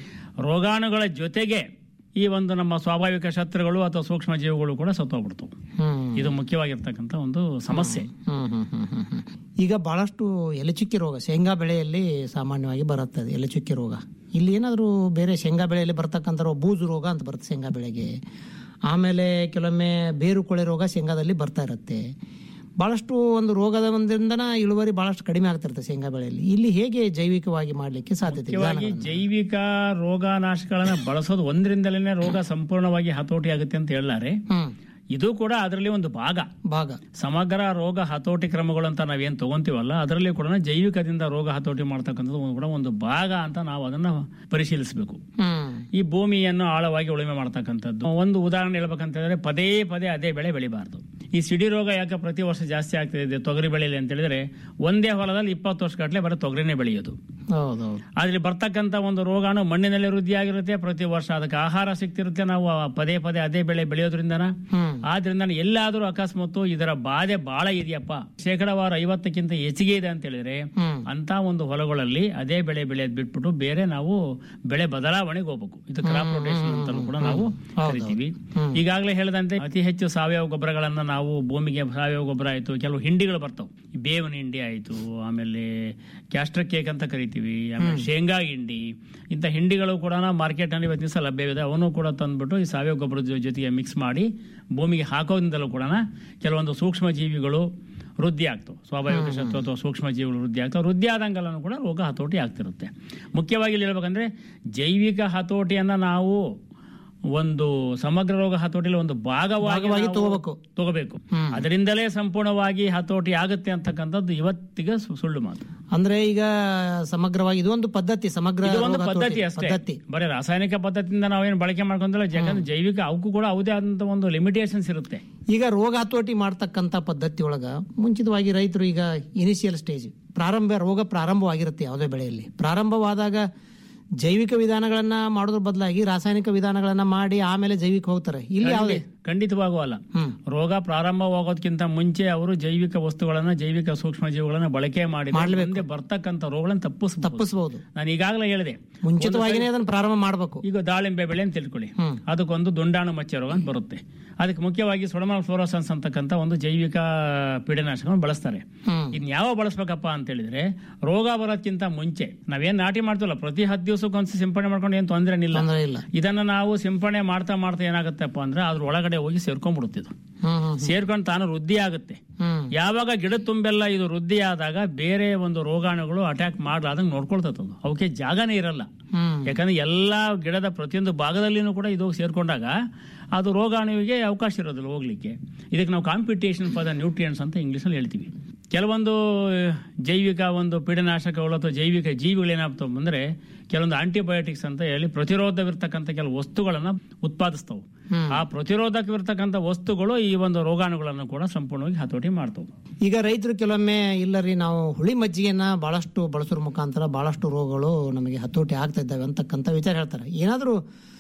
ರೋಗಾಣುಗಳ ಜೊತೆಗೆ ಈ ಒಂದು ನಮ್ಮ ಸ್ವಾಭಾವಿಕ ಶತ್ರುಗಳು ಅಥವಾ ಸೂಕ್ಷ್ಮ ಜೀವಿಗಳು ಕೂಡ ಸತ್ತೋಗ್ಬಿಡ್ತವೆ ಇದು ಮುಖ್ಯವಾಗಿರ್ತಕ್ಕಂಥ ಒಂದು ಸಮಸ್ಯೆ ಹ್ಮ್, ಹ್ಮ್, ಹ್ಮ್, ಹ್ಮ್, ಹ್ಮ್. ಈಗ ಬಹಳಷ್ಟು ಎಲೆಚುಕ್ಕಿ ರೋಗ ಶೇಂಗಾ ಬೆಳೆಯಲ್ಲಿ ಸಾಮಾನ್ಯವಾಗಿ ಬರುತ್ತದೆ ಎಲೆಚುಕ್ಕಿ ರೋಗ ಇಲ್ಲಿ ಏನಾದರೂ ಬೇರೆ ಶೇಂಗಾ ಬೆಳೆಯಲ್ಲಿ ಬರ್ತಕ್ಕಂಥ ರೋ- ಬೂಜು ರೋಗ ಅಂತ ಬರುತ್ತೆ ಶೇಂಗಾ ಬೆಳೆಗೆ ಆಮೇಲೆ ಕೆಲವೊಮ್ಮೆ ಬೇರು ಕೊಳೆ ರೋಗ ಶೇಂಗಾದಲ್ಲಿ ಬರ್ತಾ ಇರುತ್ತೆ ಬಹಳಷ್ಟು ಒಂದು ರೋಗದ ಒಂದ್ರಿಂದನ ಇಳುವರಿ ಬಹಳಷ್ಟು ಕಡಿಮೆ ಆಗ್ತಿರುತ್ತೆ ಶೇಂಗಾ ಬೆಳೆಯಲ್ಲಿ ಇಲ್ಲಿ ಹೇಗೆ ಜೈವಿಕವಾಗಿ ಮಾಡ್ಲಿಕ್ಕೆ ಸಾಧ್ಯತೆ ಮುಖ್ಯವಾಗಿ ವಿಧಾನಗಳನ್ನ? ಜೈವಿಕ ರೋಗನಾಶಕಗಳನ್ನ ಬಳಸೋದು ಒಂದರಿಂದಲೇ ರೋಗ ಸಂಪೂರ್ಣವಾಗಿ ಹತೋಟಿ ಆಗುತ್ತೆ ಅಂತ ಹೇಳಲಾರೆ ಇದು ಕೂಡ ಅದರಲ್ಲಿ ಒಂದು ಭಾಗ ಭಾಗ ಸಮಗ್ರ ರೋಗ ಹತೋಟಿ ಕ್ರಮಗಳು ಅಂತ ನಾವೇನ್ ತಗೊಂತೀವಲ್ಲ ಅದರಲ್ಲಿ ಕೂಡ ಜೈವಿಕದಿಂದ ರೋಗ ಹತೋಟಿ ಮಾಡ್ತಕ್ಕಂಥದ್ದು ಒಂದು ಕೂಡ ಒಂದು ಭಾಗ ಅಂತ ನಾವು ಅದನ್ನ ಪರಿಶೀಲಿಸಬೇಕು ಹ್ಮ್ ಈ ಭೂಮಿಯನ್ನು ಆಳವಾಗಿ ಉಳುಮೆ ಮಾಡ್ತಕ್ಕಂಥದ್ದು ಒಂದು ಉದಾಹರಣೆ ಹೇಳ್ಬೇಕಂತ ಹೇಳಿದ್ರೆ ಪದೇ ಪದೇ ಅದೇ ಬೆಳೆ ಬೆಳಿಬಾರ್ದು ಈ ಸಿಡಿ ರೋಗ ಯಾಕೆ ಪ್ರತಿ ವರ್ಷ ಜಾಸ್ತಿ ಆಗ್ತಿದೆ ತೊಗರಿ ಬೆಳೆಯಲ್ಲಿ ಅಂತ ಹೇಳಿದ್ರೆ ಒಂದೇ ಹೊಲದಲ್ಲಿ ಇಪ್ಪತ್ತು ವರ್ಷ ಗಟ್ಟಲೆ ಬರೀ ತೊಗರಿನೇ ಬೆಳೆಯೋದು ಹೌದೌದು ಆದ್ರೆ ಬರ್ತಕ್ಕಂಥ ಒಂದು ರೋಗಾಣು ಮಣ್ಣಿನಲ್ಲಿ ವೃದ್ಧಿ ಆಗಿರುತ್ತೆ ಪ್ರತಿ ವರ್ಷ ಅದಕ್ಕೆ ಆಹಾರ ಸಿಗ್ತಿರುತ್ತೆ ನಾವು ಆ ಪದೇ ಪದೇ ಅದೇ ಬೆಳೆ ಬೆಳೆಯೋದ್ರಿಂದನ ಆದ್ರಿಂದ ಎಲ್ಲಾದ್ರೂ ಅಕಸ್ಮಾತ್ ಇದರ ಬಾಧೆ ಬಹಳ ಇದೆಯಪ್ಪ ಶೇಕಡವಾರು ಐವತ್ತಕ್ಕಿಂತ ಹೆಚ್ಚಿಗೆ ಇದೆ ಅಂತ ಹೇಳಿದ್ರೆ ಅಂತ ಒಂದು ಹೊಲಗಳಲ್ಲಿ ಅದೇ ಬೆಳೆ ಬೆಳೆಯೋದ್ ಬಿಟ್ಬಿಟ್ಟು ಬೇರೆ ನಾವು ಬೆಳೆ ಬದಲಾವಣೆಗೆ ಹೋಗ್ಬೇಕು ಇದು ಕ್ರಾಪ್ ರೊಟೇಷನ್ ಅಂತಲೂ ಕೂಡ ನಾವು ಕರಿತೀವಿ ಈಗಾಗಲೇ ಹೇಳಿದಂತೆ ಅತಿ ಹೆಚ್ಚು ಸಾವಯವ ಗೊಬ್ಬರಗಳನ್ನ ನಾವು ಭೂಮಿಗೆ ಸಾವಯವ ಗೊಬ್ಬರ ಆಯ್ತು ಕೆಲವು ಹಿಂಡಿಗಳು ಬರ್ತಾವೆ ಈ ಬೇವಿನ ಹಿಂಡಿ ಆಯ್ತು ಆಮೇಲೆ ಕ್ಯಾಸ್ಟರ್ ಕೇಕ್ ಅಂತ ಕರಿತೀವಿ ಆಮೇಲೆ ಶೇಂಗಾ ಹಿಂಡಿ ಇಂಥ ಹಿಂಡಿಗಳು ಕೂಡ ಮಾರ್ಕೆಟ್ ನಲ್ಲಿ ಇವತ್ತಿನ ದಿವಸ ಲಭ್ಯವಿದೆ ಅವನು ಕೂಡ ತಂದ್ಬಿಟ್ಟು ಈ ಸಾವಯವ ಗೊಬ್ಬರದ ಜೊ- ಜೊತೆಗೆ ಮಿಕ್ಸ್ ಮಾಡಿ ಭೂಮಿಗೆ ಹಾಕೋದ್ರಿಂದಲೂ ಕೂಡ ಕೆಲವೊಂದು ಸೂಕ್ಷ್ಮ ಜೀವಿಗಳು ವೃದ್ಧಿ ಆಗ್ತವೆ ಸ್ವಾಭಾವಿಕ ಶತ್ರು ಅಥವಾ ಸೂಕ್ಷ್ಮ ಜೀವಿಗಳು ವೃದ್ಧಿ ಆಗ್ತವೆ ವೃದ್ಧಿ ಆದಂಗೆಲ್ಲನೂ ಕೂಡ ರೋಗ ಹತೋಟಿ ಆಗ್ತಿರುತ್ತೆ ಮುಖ್ಯವಾಗಿ ಇಲ್ಲಿ ಹೇಳ್ಬೇಕಂದ್ರೆ ಜೈವಿಕ ಹತೋಟಿಯನ್ನ ನಾವು ಒಂದು ಸಮಗ್ರ ರೋಗ ಹತೋಟಿಯಲ್ಲಿ ಒಂದು ಭಾಗವಾಗಿ ಭಾಗವಾಗಿ ನಾವು ತಗೋಬೇಕು. ತಗೋಬೇಕು ಅದರಿಂದಲೇ ಸಂಪೂರ್ಣವಾಗಿ ಹತೋಟಿ ಆಗುತ್ತೆ ಅಂತಕ್ಕಂಥದ್ದು ಇವತ್ತಿಗೆ ಸು- ಸುಳ್ಳು ಮಾತು ಅಂದ್ರೆ ಈಗ ಸಮಗ್ರವಾಗಿ ಇದೊಂದು ಪದ್ಧತಿ ಸಮಗ್ರ ಇದು ಒಂದು ರೋಗ ಹತೋಟಿ ಪದ್ಧತಿ ಅಷ್ಟೇ ಪದ್ಧತಿ ಬರೀ ರಾಸಾಯನಿಕ ಪದ್ಧತಿಯಿಂದ ನಾವೇನು ಬಳಕೆ ಮಾಡ್ಕೊಂತಿಲ್ಲ ಯಾಕಂದ್ರೆ ಜೈವಿಕ ಅವಕ್ಕೂ ಕೂಡ ಅವದೇ ಆದಂತ ಒಂದು ಲಿಮಿಟೇಷನ್ಸ್ ಇರುತ್ತೆ ಈಗ ರೋಗ ಹತೋಟಿ ಮಾಡ್ತಕ್ಕಂಥ ಪದ್ಧತಿ ಒಳಗ ಮುಂಚಿತವಾಗಿ ರೈತರು ಈಗ ಇನಿಷಿಯಲ್ ಸ್ಟೇಜ್ ಪ್ರಾರಂಭ ರೋಗ ಪ್ರಾರಂಭವಾಗಿರುತ್ತೆ ಯಾವುದೇ ಬೆಳೆಯಲ್ಲಿ ಪ್ರಾರಂಭವಾದಾಗ ಜೈವಿಕ ವಿಧಾನಗಳನ್ನ ಮಾಡೋದ್ರ ಬದಲಾಗಿ ರಾಸಾಯನಿಕ ವಿಧಾನಗಳನ್ನ ಮಾಡಿ ಆಮೇಲೆ ಜೈವಿಕ ಹೋಗ್ತಾರೆ ಇಲ್ಲಿ ಯಾವುದೇ ಖಂಡಿತವಾಗೂ ಅಲ್ಲ ರೋಗ ಪ್ರಾರಂಭವಾಗೋದಕ್ಕಿಂತ ಮುಂಚೆ ಅವರು ಜೈವಿಕ ವಸ್ತುಗಳನ್ನ ಜೈವಿಕ ಸೂಕ್ಷ್ಮ ಜೀವಿಗಳನ್ನ ಬಳಕೆ ಮಾಡಿ ಮುಂದೆ ಬರ್ತಕ್ಕಂಥ ರೋಗಗಳನ್ನ ತಪ್ಪಿಸ್ ತಪ್ಪಿಸಬಹುದು ನಾನು ಈಗಾಗಲೇ ಹೇಳಿದೆ ಮುಂಚಿತವಾಗಿನೇ ಅದನ್ನ ಪ್ರಾರಂಭ ಮಾಡಬೇಕು ಈಗ ದಾಳಿಂಬೆ ಬೆಳೆ ಅಂತ ತಿಳ್ಕೊಳ್ಳಿ ಅದಕ್ಕೊಂದು ದುಂಡಾಣು ಮಚ್ಚೆ ರೋಗ ಅಂತ ಬರುತ್ತೆ ಅದಕ್ಕೆ ಮುಖ್ಯವಾಗಿ ಸೊಡಮಲ್ ಫ್ಲೋರೋಸನ್ಸ್ ಅಂತಕ್ಕಂಥ ಒಂದು ಜೈವಿಕ ಪೀಡನಾಶಕವನ್ನು ಬಳಸ್ತಾರೆ ಇನ್ ಯಾವ ಬಳಸ್ಬೇಕಪ್ಪ ಅಂತ ಹೇಳಿದ್ರೆ ರೋಗ ಬರೋದಕ್ಕಿಂತ ಮುಂಚೆ ನಾವೇನ್ ನಾಟಿ ಮಾಡ್ತೀವಲ್ಲ ಪ್ರತಿ ಹತ್ತು ದಿವಸಕ್ಕೊಂದ್ಸ ಸಿಂಪಡಣೆ ಮಾಡ್ಕೊಂಡು ಏನ್ ತೊಂದರೆ ಇಲ್ಲ ಇಲ್ಲ ಇದನ್ನ ನಾವು ಸಿಂಪಡಣೆ ಮಾಡ್ತಾ ಮಾಡ್ತಾ ಏನಾಗುತ್ತಪ್ಪ ಅಂದ್ರೆ ಅದ್ರ ಒಳಗಡೆ ಹೋಗಿ ಸೇರ್ಕೊಂಡ್ಬಿಡುತ್ತೆ ಇದು ಹ್ಮ್ ಹ್ಮ್ ಸೇರ್ಕೊಂಡು ತಾನು ವೃದ್ಧಿ ಆಗುತ್ತೆ ಹ್ಮ್ ಯಾವಾಗ ಗಿಡ ತುಂಬೆಲ್ಲ ಇದು ವೃದ್ಧಿ ಆದಾಗ ಬೇರೆ ಒಂದು ರೋಗಾಣುಗಳು ಅಟ್ಯಾಕ್ ಮಾಡ್ಲಾದಂಗೆ ನೋಡ್ಕೊಳ್ತದೆ ಅದು ಅವಕ್ಕೆ ಜಾಗನೇ ಇರಲ್ಲ ಹ್ಮ್ ಯಾಕಂದ್ರೆ ಎಲ್ಲಾ ಗಿಡದ ಪ್ರತಿಯೊಂದು ಭಾಗದಲ್ಲಿನೂ ಕೂಡ ಇದು ಹೋಗಿ ಸೇರ್ಕೊಂಡಾಗ ಅದು ರೋಗಾಣುವಿಗೆ ಅವಕಾಶ ಇರೋದಿಲ್ಲ ಹೋಗ್ಲಿಕ್ಕೆ ಇದಕ್ಕೆ ನಾವು ಕಾಂಪಿಟೇಷನ್ ಫಾರ್ ದ ನ್ಯೂಟ್ರಿಯನ್ಸ್ ಅಂತ ಇಂಗ್ಲೀಷಲ್ಲಿ ಹೇಳ್ತೀವಿ ಕೆಲವೊಂದು ಜೈವಿಕ ಒಂದು ಪೀಡನಾಶಕಗಳು ಅಥವಾ ಜೈವಿಕ ಜೀವಿಗಳು ಏನಾಗ್ತವೆ ಅಂದ್ರೆ ಕೆಲವೊಂದು ಆಂಟಿಬಯೋಟಿಕ್ಸ್ ಅಂತ ಹೇಳಿ ಪ್ರತಿರೋಧವಿರ್ತಕ್ಕಂಥ ಕೆಲವು ವಸ್ತುಗಳನ್ನ ಉತ್ಪಾದಿಸ್ತವೆ ಆ ಪ್ರತಿರೋಧಕವಿರ್ತಕ್ಕಂಥ ವಸ್ತುಗಳು ಈ ಒಂದು ರೋಗಾಣುಗಳನ್ನು ಕೂಡ ಸಂಪೂರ್ಣವಾಗಿ ಹತೋಟಿ ಮಾಡ್ತವೆ ಈಗ ರೈತರು ಕೆಲವೊಮ್ಮೆ ಇಲ್ಲರಿ ನಾವು ಹುಳಿ ಮಜ್ಜಿಗೆನ ಬಹಳಷ್ಟು ಬಳಸೋದ್ರ ಮುಖಾಂತರ ಬಹಳಷ್ಟು ರೋಗಗಳು ನಮಗೆ ಹತೋಟಿ ಆಗ್ತಾ ಇದ್ದಾವೆ ಅಂತಕ್ಕಂಥ ವಿಚಾರ ಹೇಳ್ತಾರೆ ಏನಾದರೂ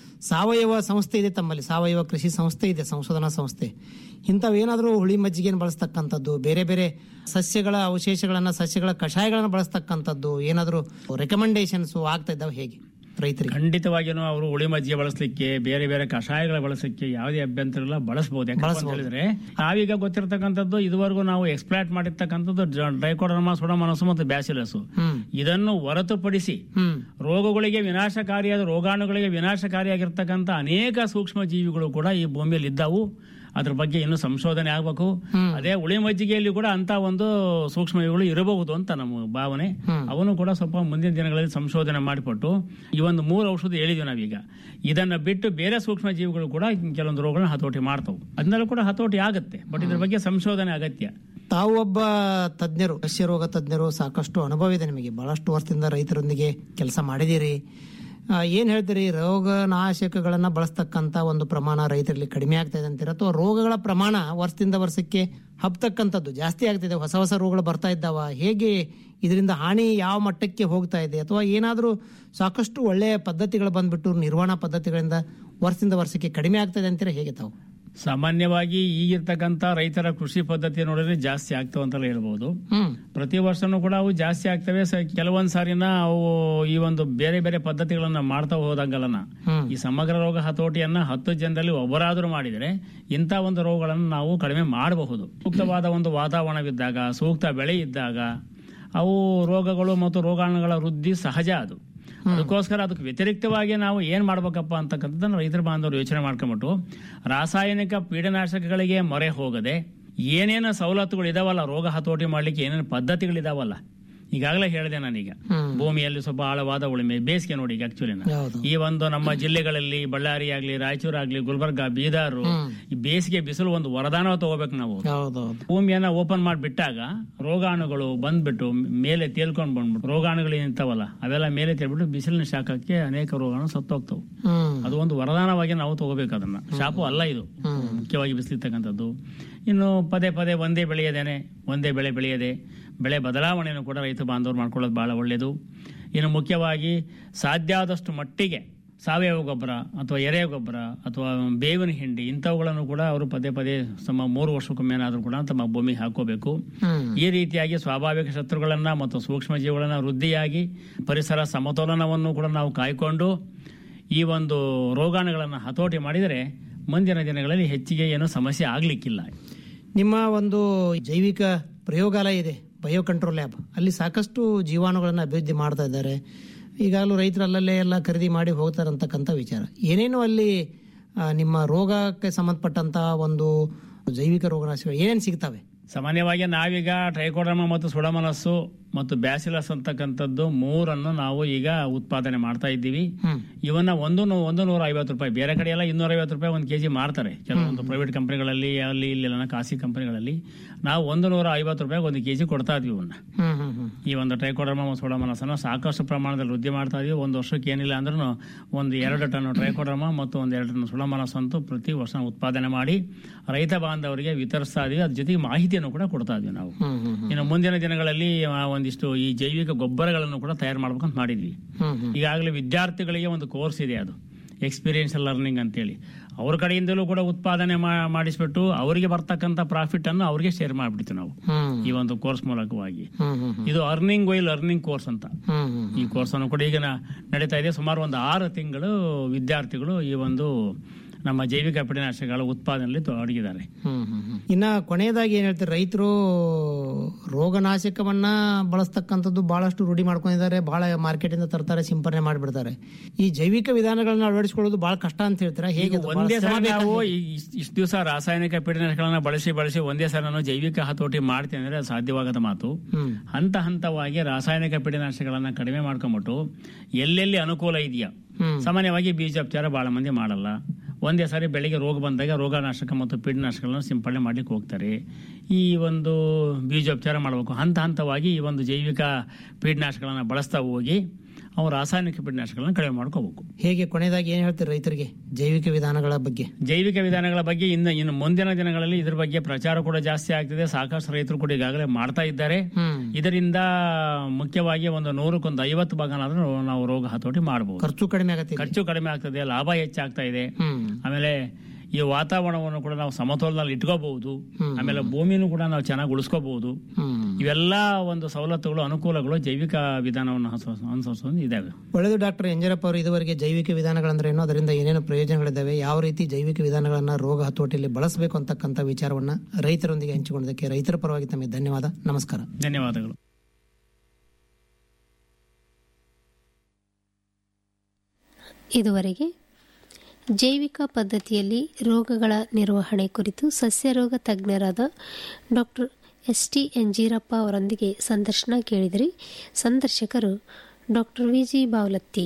ಸಾವಯವ ಸಂಸ್ಥೆ ಇದೆ ತಮ್ಮಲ್ಲಿ ಸಾವಯವ ಕೃಷಿ ಸಂಸ್ಥೆ ಇದೆ ಸಂಶೋಧನಾ ಸಂಸ್ಥೆ ಇಂಥವು ಏನಾದರೂ ಹುಳಿ ಮಜ್ಜಿಗೆಯನ್ನು ಬಳಸ್ತಕ್ಕಂಥದ್ದು ಬೇರೆ ಬೇರೆ ಸಸ್ಯಗಳ ಅವಶೇಷಗಳನ್ನ ಸಸ್ಯಗಳ ಕಷಾಯಗಳನ್ನ ಬಳಸ್ತಕ್ಕಂಥದ್ದು ಏನಾದರೂ ರೆಕಮೆಂಡೇಶನ್ಸ್ ಆಗ್ತಾ ಇದ್ದಾವೆ ಹೇಗೆ ರೈತರಿಗೆ ಖಂಡಿತವಾಗಿಯೂ ಅವರು ಉಳಿ ಮಜ್ಜಿಗೆ ಬಳಸಲಿಕ್ಕೆ ಬೇರೆ ಬೇರೆ ಕಷಾಯಗಳ ಬಳಸಲಿಕ್ಕೆ ಯಾವುದೇ ಅಭ್ಯಂತರ ಇಲ್ಲ ಬಳಸಬಹುದು ಯಾಕಂತ ಹೇಳಿದ್ರೆ ನಾವೀಗ ಗೊತ್ತಿರತಕ್ಕಂಥದ್ದು ಇದುವರೆಗೂ ನಾವು ಎಕ್ಸ್ಪ್ಲಾಟ್ ಮಾಡಿರ್ತಕ್ಕಂಥದ್ದು ಡ್ರೈಕೋಡರ್ಮಾ ಸುಡಮನಸ್ಸು ಮತ್ತು ಬ್ಯಾಸಿಲಸ್ ಇದನ್ನು ಹೊರತುಪಡಿಸಿ ರೋಗಗಳಿಗೆ ವಿನಾಶಕಾರಿಯಾದ ರೋಗಾಣುಗಳಿಗೆ ವಿನಾಶಕಾರಿಯಾಗಿರ್ತಕ್ಕಂಥ ಅನೇಕ ಸೂಕ್ಷ್ಮ ಜೀವಿಗಳು ಕೂಡ ಈ ಭೂಮಿಯಲ್ಲಿ ಇದ್ದಾವು ಅದ್ರ ಬಗ್ಗೆ ಇನ್ನೂ ಸಂಶೋಧನೆ ಆಗಬೇಕು ಅದೇ ಉಳಿ ಮಜ್ಜಿಗೆಯಲ್ಲಿ ಕೂಡ ಅಂತ ಒಂದು ಸೂಕ್ಷ್ಮಜೀವಿಗಳು ಇರಬಹುದು ಅಂತ ನಮ್ಮ ಭಾವನೆ ಅವನು ಕೂಡ ಸ್ವಲ್ಪ ಮುಂದಿನ ದಿನಗಳಲ್ಲಿ ಸಂಶೋಧನೆ ಮಾಡಿಕೊಟ್ಟು ಈ ಒಂದು ಮೂರು ಔಷಧ ಹೇಳಿದ್ವಿ ನಾವೀಗ ಇದನ್ನ ಬಿಟ್ಟು ಬೇರೆ ಸೂಕ್ಷ್ಮ ಜೀವಿಗಳು ಕೂಡ ಕೆಲವೊಂದು ರೋಗಗಳನ್ನ ಹತೋಟಿ ಮಾಡ್ತವು ಅದನ್ನೆಲ್ಲ ಕೂಡ ಹತೋಟಿ ಆಗುತ್ತೆ ಬಟ್ ಇದ್ರ ಬಗ್ಗೆ ಸಂಶೋಧನೆ ಅಗತ್ಯ ತಾವು ಒಬ್ಬ ತಜ್ಞರು ಸಸ್ಯ ರೋಗ ತಜ್ಞರು ಸಾಕಷ್ಟು ಅನುಭವ ಇದೆ ನಿಮಗೆ ಬಹಳಷ್ಟು ವರ್ಷದಿಂದ ರೈತರೊಂದಿಗೆ ಕೆಲಸ ಮಾಡಿದ್ದೀರಿ ಆ, ಏನ್ ಹೇಳ್ತೀರಿ ರೋಗ ನಾಶಕಗಳನ್ನ ಬಳಸ್ತಕ್ಕಂತ ಒಂದು ಪ್ರಮಾಣ ರೈತರಲ್ಲಿ ಕಡಿಮೆ ಆಗ್ತಾ ಇದೆ ಅಂತೀರ ಅಥವಾ ರೋಗಗಳ ಪ್ರಮಾಣ ವರ್ಷದಿಂದ ವರ್ಷಕ್ಕೆ ಹಬ್ತಕ್ಕಂಥದ್ದು ಜಾಸ್ತಿ ಆಗ್ತಿದೆ ಹೊಸ ಹೊಸ ರೋಗಗಳು ಬರ್ತಾ ಇದ್ದಾವ ಹೇಗೆ ಇದರಿಂದ ಹಾನಿ ಯಾವ ಮಟ್ಟಕ್ಕೆ ಹೋಗ್ತಾ ಇದೆ ಅಥವಾ ಏನಾದರೂ ಸಾಕಷ್ಟು ಒಳ್ಳೆಯ ಪದ್ಧತಿಗಳು ಬಂದ್ಬಿಟ್ಟು ನಿರ್ವಹಣಾ ಪದ್ಧತಿಗಳಿಂದ ವರ್ಷದಿಂದ ವರ್ಷಕ್ಕೆ ಕಡಿಮೆ ಆಗ್ತಾ ಇದೆ ಅಂತೀರ ಹೇಗೆ ತಾವು ಸಾಮಾನ್ಯವಾಗಿ ಈಗಿರ್ತಕ್ಕಂಥ ರೈತರ ಕೃಷಿ ಪದ್ಧತಿ ನೋಡಿದ್ರೆ ಜಾಸ್ತಿ ಆಗ್ತವೆ ಅಂತಲೇ ಹೇಳ್ಬೋದು ಹ್ಮ್ ಪ್ರತಿ ವರ್ಷನೂ ಕೂಡ ಅವು ಜಾಸ್ತಿ ಆಗ್ತವೆ ಸ- ಕೆಲವೊಂದ್ ಸಾರಿನ ಅವು ಈ ಒಂದು ಬೇರೆ ಬೇರೆ ಪದ್ಧತಿಗಳನ್ನ ಮಾಡ್ತಾ ಹೋದಂಗಲ್ಲನ ಈ ಸಮಗ್ರ ರೋಗ ಹತೋಟಿಯನ್ನ ಹತ್ತು ಜನರಲ್ಲಿ ಒಬ್ಬರಾದರೂ ಮಾಡಿದರೆ ಇಂಥ ಒಂದು ರೋಗಗಳನ್ನು ನಾವು ಕಡಿಮೆ ಮಾಡಬಹುದು ಸೂಕ್ತವಾದ ಒಂದು ವಾತಾವರಣವಿದ್ದಾಗ ಸೂಕ್ತ ಬೆಳೆ ಇದ್ದಾಗ ಅವು ರೋಗಗಳು ಮತ್ತು ರೋಗಾಣುಗಳ ವೃದ್ಧಿ ಸಹಜ ಅದು ಅದಕ್ಕೋಸ್ಕರ ಅದಕ್ಕೆ ವ್ಯತಿರಿಕ್ತವಾಗಿ ನಾವು ಏನ್ ಮಾಡ್ಬೇಕಪ್ಪ ಅಂತಕ್ಕಂಥದ್ದನ್ನ ರೈತರ ಬಾಂಧವರು ಯೋಚನೆ ಮಾಡ್ಕೊಂಬಿಟ್ಟು ರಾಸಾಯನಿಕ ಪೀಡನಾಶಕಗಳಿಗೆ ಮೊರೆ ಹೋಗದೆ ಏನೇನು ಸವಲತ್ತುಗಳು ಇದಾವಲ್ಲ ರೋಗ ಹತೋಟಿ ಮಾಡ್ಲಿಕ್ಕೆ ಏನೇನು ಪದ್ಧತಿಗಳಿದಾವಲ್ಲ ಈಗಾಗಲೇ ಹೇಳಿದೆ ನಾನೀಗ ಭೂಮಿಯಲ್ಲಿ ಸ್ವಲ್ಪ ಆಳವಾದ ಉಳುಮೆ ಬೇಸಿಗೆ ನೋಡಿ ಈಗ ಆಕ್ಚುಲಿ ಹೌದು ಈ ಒಂದು ನಮ್ಮ ಜಿಲ್ಲೆಗಳಲ್ಲಿ ಬಳ್ಳಾರಿ ಆಗ್ಲಿ ರಾಯಚೂರು ಆಗ್ಲಿ ಗುಲ್ಬರ್ಗ ಬೀದಾರು ಈ ಬೇಸಿಗೆ ಬಿಸಿಲು ಒಂದು ವರದಾನ ತಗೋಬೇಕು ನಾವು ಹೌದೌದು ಭೂಮಿಯನ್ನ ಓಪನ್ ಮಾಡಿ ಬಿಟ್ಟಾಗ ರೋಗಾಣುಗಳು ಬಂದ್ಬಿಟ್ಟು ಮೇಲೆ ತೇಲ್ಕೊಂಡ್ ಬಂದ್ಬಿಟ್ಟು ರೋಗಾಣುಗಳು ಏನಿರ್ತಾವಲ್ಲ ಅವೆಲ್ಲ ಮೇಲೆ ತೇಳ್ಬಿಟ್ಟು ಬಿಸಿಲಿನ ಶಾಖಕ್ಕೆ ಅನೇಕ ರೋಗಾಣು ಸತ್ತೋಗ್ತವು ಹ್ಮ್ ಅದು ಒಂದು ವರದಾನವಾಗಿ ನಾವು ತಗೋಬೇಕು ಅದನ್ನ ಶಾಪು ಅಲ್ಲ ಇದು ಮುಖ್ಯವಾಗಿ ಬಿಸಿಲಿರ್ತಕ್ಕಂಥದ್ದು ಇನ್ನು ಪದೇ ಪದೇ ಒಂದೇ ಬೆಳೆಯದೇನೆ ಒಂದೇ ಬೆಳೆ ಬೆಳೆಯದೆ ಬೆಳೆ ಬದಲಾವಣೆಯನ್ನು ಕೂಡ ರೈತ ಬಾಂಧವರು ಮಾಡ್ಕೊಳ್ಳೋದು ಬಹಳ ಒಳ್ಳೆಯದು ಇನ್ನು ಮುಖ್ಯವಾಗಿ ಸಾಧ್ಯ ಆದಷ್ಟು ಮಟ್ಟಿಗೆ ಸಾವಯವ ಗೊಬ್ಬರ ಅಥವಾ ಎರೆ ಗೊಬ್ಬರ ಅಥವಾ ಬೇವಿನ ಹಿಂಡಿ ಇಂಥವುಗಳನ್ನು ಕೂಡ ಅವರು ಪದೇ ಪದೇ ತಮ್ಮ ಮೂರು ವರ್ಷಕ್ಕೊಮ್ಮೆನಾದರೂ ಕೂಡ ತಮ್ಮ ಭೂಮಿಗೆ ಹಾಕೋಬೇಕು ಈ ರೀತಿಯಾಗಿ ಸ್ವಾಭಾವಿಕ ಶತ್ರುಗಳನ್ನ ಮತ್ತು ಸೂಕ್ಷ್ಮ ಜೀವಿಗಳನ್ನ ವೃದ್ಧಿಯಾಗಿ ಪರಿಸರ ಸಮತೋಲನವನ್ನು ಕೂಡ ನಾವು ಕಾಯ್ಕೊಂಡು ಈ ಒಂದು ರೋಗಾಣುಗಳನ್ನು ಹತೋಟಿ ಮಾಡಿದರೆ ಮುಂದಿನ ದಿನಗಳಲ್ಲಿ ಹೆಚ್ಚಿಗೆ ಏನೂ ಸಮಸ್ಯೆ ಆಗ್ಲಿಕ್ಕಿಲ್ಲ ನಿಮ್ಮ ಒಂದು ಜೈವಿಕ ಪ್ರಯೋಗಾಲಯ ಇದೆ ಬಯೋ ಕಂಟ್ರೋಲ್ ಲ್ಯಾಬ್ ಅಲ್ಲಿ ಸಾಕಷ್ಟು ಜೀವಾಣುಗಳನ್ನು ಅಭಿವೃದ್ಧಿ ಮಾಡ್ತಾ ಇದ್ದಾರೆ ಈಗಾಗಲೂ ರೈತರು ಅಲ್ಲಲ್ಲೇ ಎಲ್ಲ ಖರೀದಿ ಮಾಡಿ ಹೋಗ್ತಾರೆ ಅಂತಕ್ಕಂಥ ವಿಚಾರ ಏನೇನು ಅಲ್ಲಿ ಆ, ನಿಮ್ಮ ರೋಗಕ್ಕೆ ಸಂಬಂಧಪಟ್ಟಂತ ಒಂದು ಜೈವಿಕ ರೋಗನಾಶಗಳು ಏನೇನು ಸಿಗ್ತವೆ ಸಾಮಾನ್ಯವಾಗಿ ನಾವೀಗ ಟ್ರೈಕೋಡರ್ಮ ಮತ್ತು ಸುಡಮನಸ್ಸು ಮತ್ತು ಬ್ಯಾಸಿಲಸ್ ಅಂತಕ್ಕಂಥದ್ದು ಮೂರನ್ನು ನಾವು ಈಗ ಉತ್ಪಾದನೆ ಮಾಡ್ತಾ ಇದ್ದೀವಿ ಇವನ್ನ ಒಂದು ನೂ- ಒಂದು ನೂರ ಐವತ್ತು ರೂಪಾಯಿ ಬೇರೆ ಕಡೆ ಎಲ್ಲ ಇನ್ನೂರ ಐವತ್ತು ರೂಪಾಯಿ ಒಂದು ಕೆಜಿ ಮಾರ್ತಾರೆ ಕೆಲವೊಂದು ಪ್ರೈವೇಟ್ ಕಂಪನಿಗಳಲ್ಲಿ ಅಲ್ಲಿ ಇಲ್ಲಿ ಎಲ್ಲ ಖಾಸಗಿ ಕಂಪನಿಗಳಲ್ಲಿ ನಾವು ಒಂದು ನೂರ ಐವತ್ತು ರೂಪಾಯಿ ಒಂದು ಕೆಜಿ ಕೊಡ್ತಾ ಇದ್ವಿ ಇವನ್ನ ಹ್ಮ್ ಹ್ಮ್ ಹ್ಮ್ ಈ ಒಂದು ಟ್ರೈಕೋಡರ್ಮ ಮತ್ತು ಸೋಡಮನಸನ ಸಾಕಷ್ಟು ಪ್ರಮಾಣದಲ್ಲಿ ವೃದ್ಧಿ ಮಾಡ್ತಾ ಇದೀವಿ ಒಂದು ವರ್ಷಕ್ಕೆ ಏನಿಲ್ಲ ಅಂದ್ರೂ ಒಂದು ಎರಡು ಟನ್ ಟ್ರೈಕೋಡರ್ಮ ಮತ್ತು ಒಂದು ಎರಡು ಟನ್ ಸುಳಮನಸ್ ಅಂತೂ ಪ್ರತಿ ವರ್ಷ ಉತ್ಪಾದನೆ ಮಾಡಿ ರೈತ ಬಾಂಧವರಿಗೆ ವಿತರಿಸ್ತಾ ಇದೀವಿ ಅದ್ರ ಜೊತೆಗೆ ಮಾಹಿತಿಯನ್ನು ಕೂಡ ಕೊಡ್ತಾ ಇದೀವಿ ನಾವು ಹ್ಮ್ ಹ್ಮ್ ಹ್ಮ್ ಇನ್ನು ಮುಂದಿನ ದಿನಗಳಲ್ಲಿ ಆ, ಒಂದಿಷ್ಟು ಈ ಜೈವಿಕ ಗೊಬ್ಬರಗಳನ್ನು ಕೂಡ ತಯಾರು ಮಾಡ್ಬೇಕಂತ ಮಾಡಿದ್ವಿ ಹ್ಮ್ ಹ್ಮ್ ಈಗಾಗಲೇ ವಿದ್ಯಾರ್ಥಿಗಳಿಗೆ ಒಂದು ಕೋರ್ಸ್ ಇದೆ ಅದು ಎಕ್ಸ್ಪೀರಿಯನ್ಷಿಯಲ್ ಲರ್ನಿಂಗ್ ಅಂತೇಳಿ ಅವ್ರ ಕಡೆಯಿಂದಲೂ ಕೂಡ ಉತ್ಪಾದನೆ ಮಾ- ಮಾಡಿಸ್ಬಿಟ್ಟು ಅವರಿಗೆ ಬರ್ತಕ್ಕಂಥ ಪ್ರಾಫಿಟ್ ಅನ್ನು ಅವ್ರಿಗೆ ಶೇರ್ ಮಾಡ್ಬಿಡ್ತೀವಿ ನಾವು ಹ್ಮ್ ಈ ಒಂದು ಕೋರ್ಸ್ ಮೂಲಕವಾಗಿ ಹ್ಮ್ ಹ್ಮ್ ಹ್ಮ್ ಇದು ಅರ್ನಿಂಗ್ ವೈ ಲರ್ನಿಂಗ್ ಕೋರ್ಸ್ ಅಂತ ಹ್ಮ್ ಹ್ಮ್ ಈ ಕೋರ್ಸ್ ಅನ್ನು ಕೂಡ ಈಗ ನ- ನಡೀತಾ ಇದೆ ಸುಮಾರು ಒಂದು ಆರು ತಿಂಗಳು ವಿದ್ಯಾರ್ಥಿಗಳು ಈ ಒಂದು ನಮ್ಮ ಜೈವಿಕ ಕೀಟನಾಶಕಗಳ ಉತ್ಪಾದನೆಯಲ್ಲಿ ತೊಡಗಿದ್ದಾರೆ ಹ್ಮ್ ಹ್ಮ್ ಹ್ಮ್. ಇನ್ನ ಕೊನೆಯದಾಗಿ ಏನ್ ಹೇಳ್ತಾರೆ ರೈತರು ರೋಗನಾಶಕವನ್ನ ಬಳಸ್ತಕ್ಕಂಥದ್ದು ಬಹಳಷ್ಟು ರೂಢಿ ಮಾಡ್ಕೊಂಡಿದ್ದಾರೆ ಬಹಳ ಮಾರ್ಕೆಟ್ ಇಂದ ತರ್ತಾರೆ ಸಿಂಪರಣೆ ಮಾಡಿಬಿಡ್ತಾರೆ ಈ ಜೈವಿಕ ವಿಧಾನಗಳನ್ನ ಅಳವಡಿಸಿಕೊಳ್ಳೋದು ಬಹಳ ಕಷ್ಟ ಅಂತ ಹೇಳ್ತಾರೆ ಹೇಗೆ ಅದು? ಬಹಳ ಒಂದೇ ಶ್ರಮ ಸಲ ನಾವು ಬೇಕಾಗಿ- ಇಷ್ಟು ದಿವಸ ರಾಸಾಯನಿಕ ಕೀಟನಾಶಕಗಳನ್ನ ಬಳಸಿ ಬಳಸಿ ಒಂದೇ ಸಲ ನಾನು ಜೈವಿಕ ಹತೋಟಿ ಮಾಡ್ತೀನಿ ಅಂದ್ರೆ ಅದು ಸಾಧ್ಯವಾಗದ ಮಾತು ಹ್ಮ್ ಹಂತ ಹಂತವಾಗಿ ರಾಸಾಯನಿಕ ಕೀಟನಾಶಕಗಳನ್ನ ಕಡಿಮೆ ಮಾಡ್ಕೊಂಬಿಟ್ಟು ಎಲ್ಲೆಲ್ಲಿ ಅನುಕೂಲ ಇದೆಯಾ ಹ್ಮ್. ಸಾಮಾನ್ಯವಾಗಿ ಬೀಜೋಪಚಾರ ಬಹಳ ಮಂದಿ ಮಾಡಲ್ಲ ಒಂದೇ ಸಾರಿ ಬೆಳಿಗ್ಗೆ ರೋಗ ಬಂದಾಗ ರೋಗನಾಶಕ ಮತ್ತು ಕೀಟನಾಶಕಗಳನ್ನು ಸಿಂಪಡಣೆ ಮಾಡ್ಲಿಕ್ಕೆ ಹೋಗ್ತಾರೆ ಈ ಒಂದು ಬೀಜೋಪಚಾರ ಮಾಡಬೇಕು ಹಂತ ಹಂತವಾಗಿ ಈ ಒಂದು ಜೈವಿಕ ಕೀಟನಾಶಕಗಳನ್ನ ಬಳಸ್ತಾ ಹೋಗಿ ಅವು ರಾಸಾಯನಿಕ ಕೀಟನಾಶಕಗಳನ್ನ ಕಡಿಮೆ ಮಾಡ್ಕೋಬೇಕು ಹೇಗೆ ಕೊನೆಯದಾಗಿ ಏನ್ ಹೇಳ್ತಾರೆ ರೈತರಿಗೆ ಜೈವಿಕ ವಿಧಾನಗಳ ಬಗ್ಗೆ ಜೈವಿಕ ವಿಧಾನಗಳ ಬಗ್ಗೆ ಇನ್ನು ಇನ್ನು ಮುಂದಿನ ದಿನಗಳಲ್ಲಿ ಇದ್ರ ಬಗ್ಗೆ ಪ್ರಚಾರ ಕೂಡ ಜಾಸ್ತಿ ಆಗ್ತಿದೆ ಸಾಕಷ್ಟು ರೈತರು ಕೂಡ ಈಗಾಗಲೇ ಮಾಡ್ತಾ ಇದ್ದಾರೆ ಹ್ಮ್ ಇದರಿಂದ ಮುಖ್ಯವಾಗಿ ಒಂದು ನೂರಕ್ಕೊಂದು ಐವತ್ತು ಭಾಗನಾದ್ರೂ ನಾವು ರೋಗ ಹತೋಟಿ ಮಾಡಬಹುದು ಖರ್ಚು ಕಡಿಮೆ ಆಗತ್ತೆ ಖರ್ಚು ಕಡಿಮೆ ಆಗ್ತದೆ ಲಾಭ ಹೆಚ್ಚಾಗ್ತಾ ಇದೆ ಹ್ಮ್ ಆಮೇಲೆ ಈ ವಾತಾವರಣವನ್ನು ಕೂಡ ನಾವು ಸಮತೋಲನಲ್ಲಿ ಇಟ್ಕೋಬಹುದು ಹ್ಮ್. ಆಮೇಲೆ ಭೂಮಿನೂ ಕೂಡ ನಾವು ಚೆನ್ನಾಗಿ ಉಳಿಸ್ಕೋಬಹುದು ಹ್ಮ್ ಇವೆಲ್ಲ ಒಂದು ಸವಲತ್ತುಗಳು ಅನುಕೂಲಗಳು ಜೈವಿಕ ವಿಧಾನವನ್ನು ಅನುಸರಿಸ- ಅನುಸರಿಸೋದು ಇದಾವೆ ಒಳ್ಳೆಯದು ಡಾಕ್ಟರ್ ಎಂಜರಪ್ಪ ಅವರು ಇದುವರೆಗೆ ಜೈವಿಕ ವಿಧಾನಗಳಂದ್ರೆ ಏನು ಅದರಿಂದ ಏನೇನು ಪ್ರಯೋಜನಗಳಿದ್ದಾವೆ ಯಾವ ರೀತಿ ಜೈವಿಕ ವಿಧಾನಗಳನ್ನ ರೋಗ ಹತೋಟಿಯಲ್ಲಿ ಬಳಸಬೇಕು ಅಂತಕ್ಕಂಥ ವಿಚಾರವನ್ನ ರೈತರೊಂದಿಗೆ ಹಂಚಿಕೊಂಡಿದ್ದಕ್ಕೆ ರೈತರ ಪರವಾಗಿ ತಮಗೆ ಧನ್ಯವಾದ ನಮಸ್ಕಾರ ಧನ್ಯವಾದಗಳು ಇದುವರೆಗೆ ಜೈವಿಕ ಪದ್ಧತಿಯಲ್ಲಿ ರೋಗಗಳ ನಿರ್ವಹಣೆ ಕುರಿತು ಸಸ್ಯರೋಗ ತಜ್ಞರಾದ ಡಾಕ್ಟರ್ ಎಸ್ ಟಿ ಎಂಜೀರಪ್ಪ ಅವರೊಂದಿಗೆ ಸಂದರ್ಶನ ಕೇಳಿದಿರಿ ಸಂದರ್ಶಕರು ಡಾಕ್ಟರ್ ವಿ ಜಿ ಬಾವಲತ್ತಿ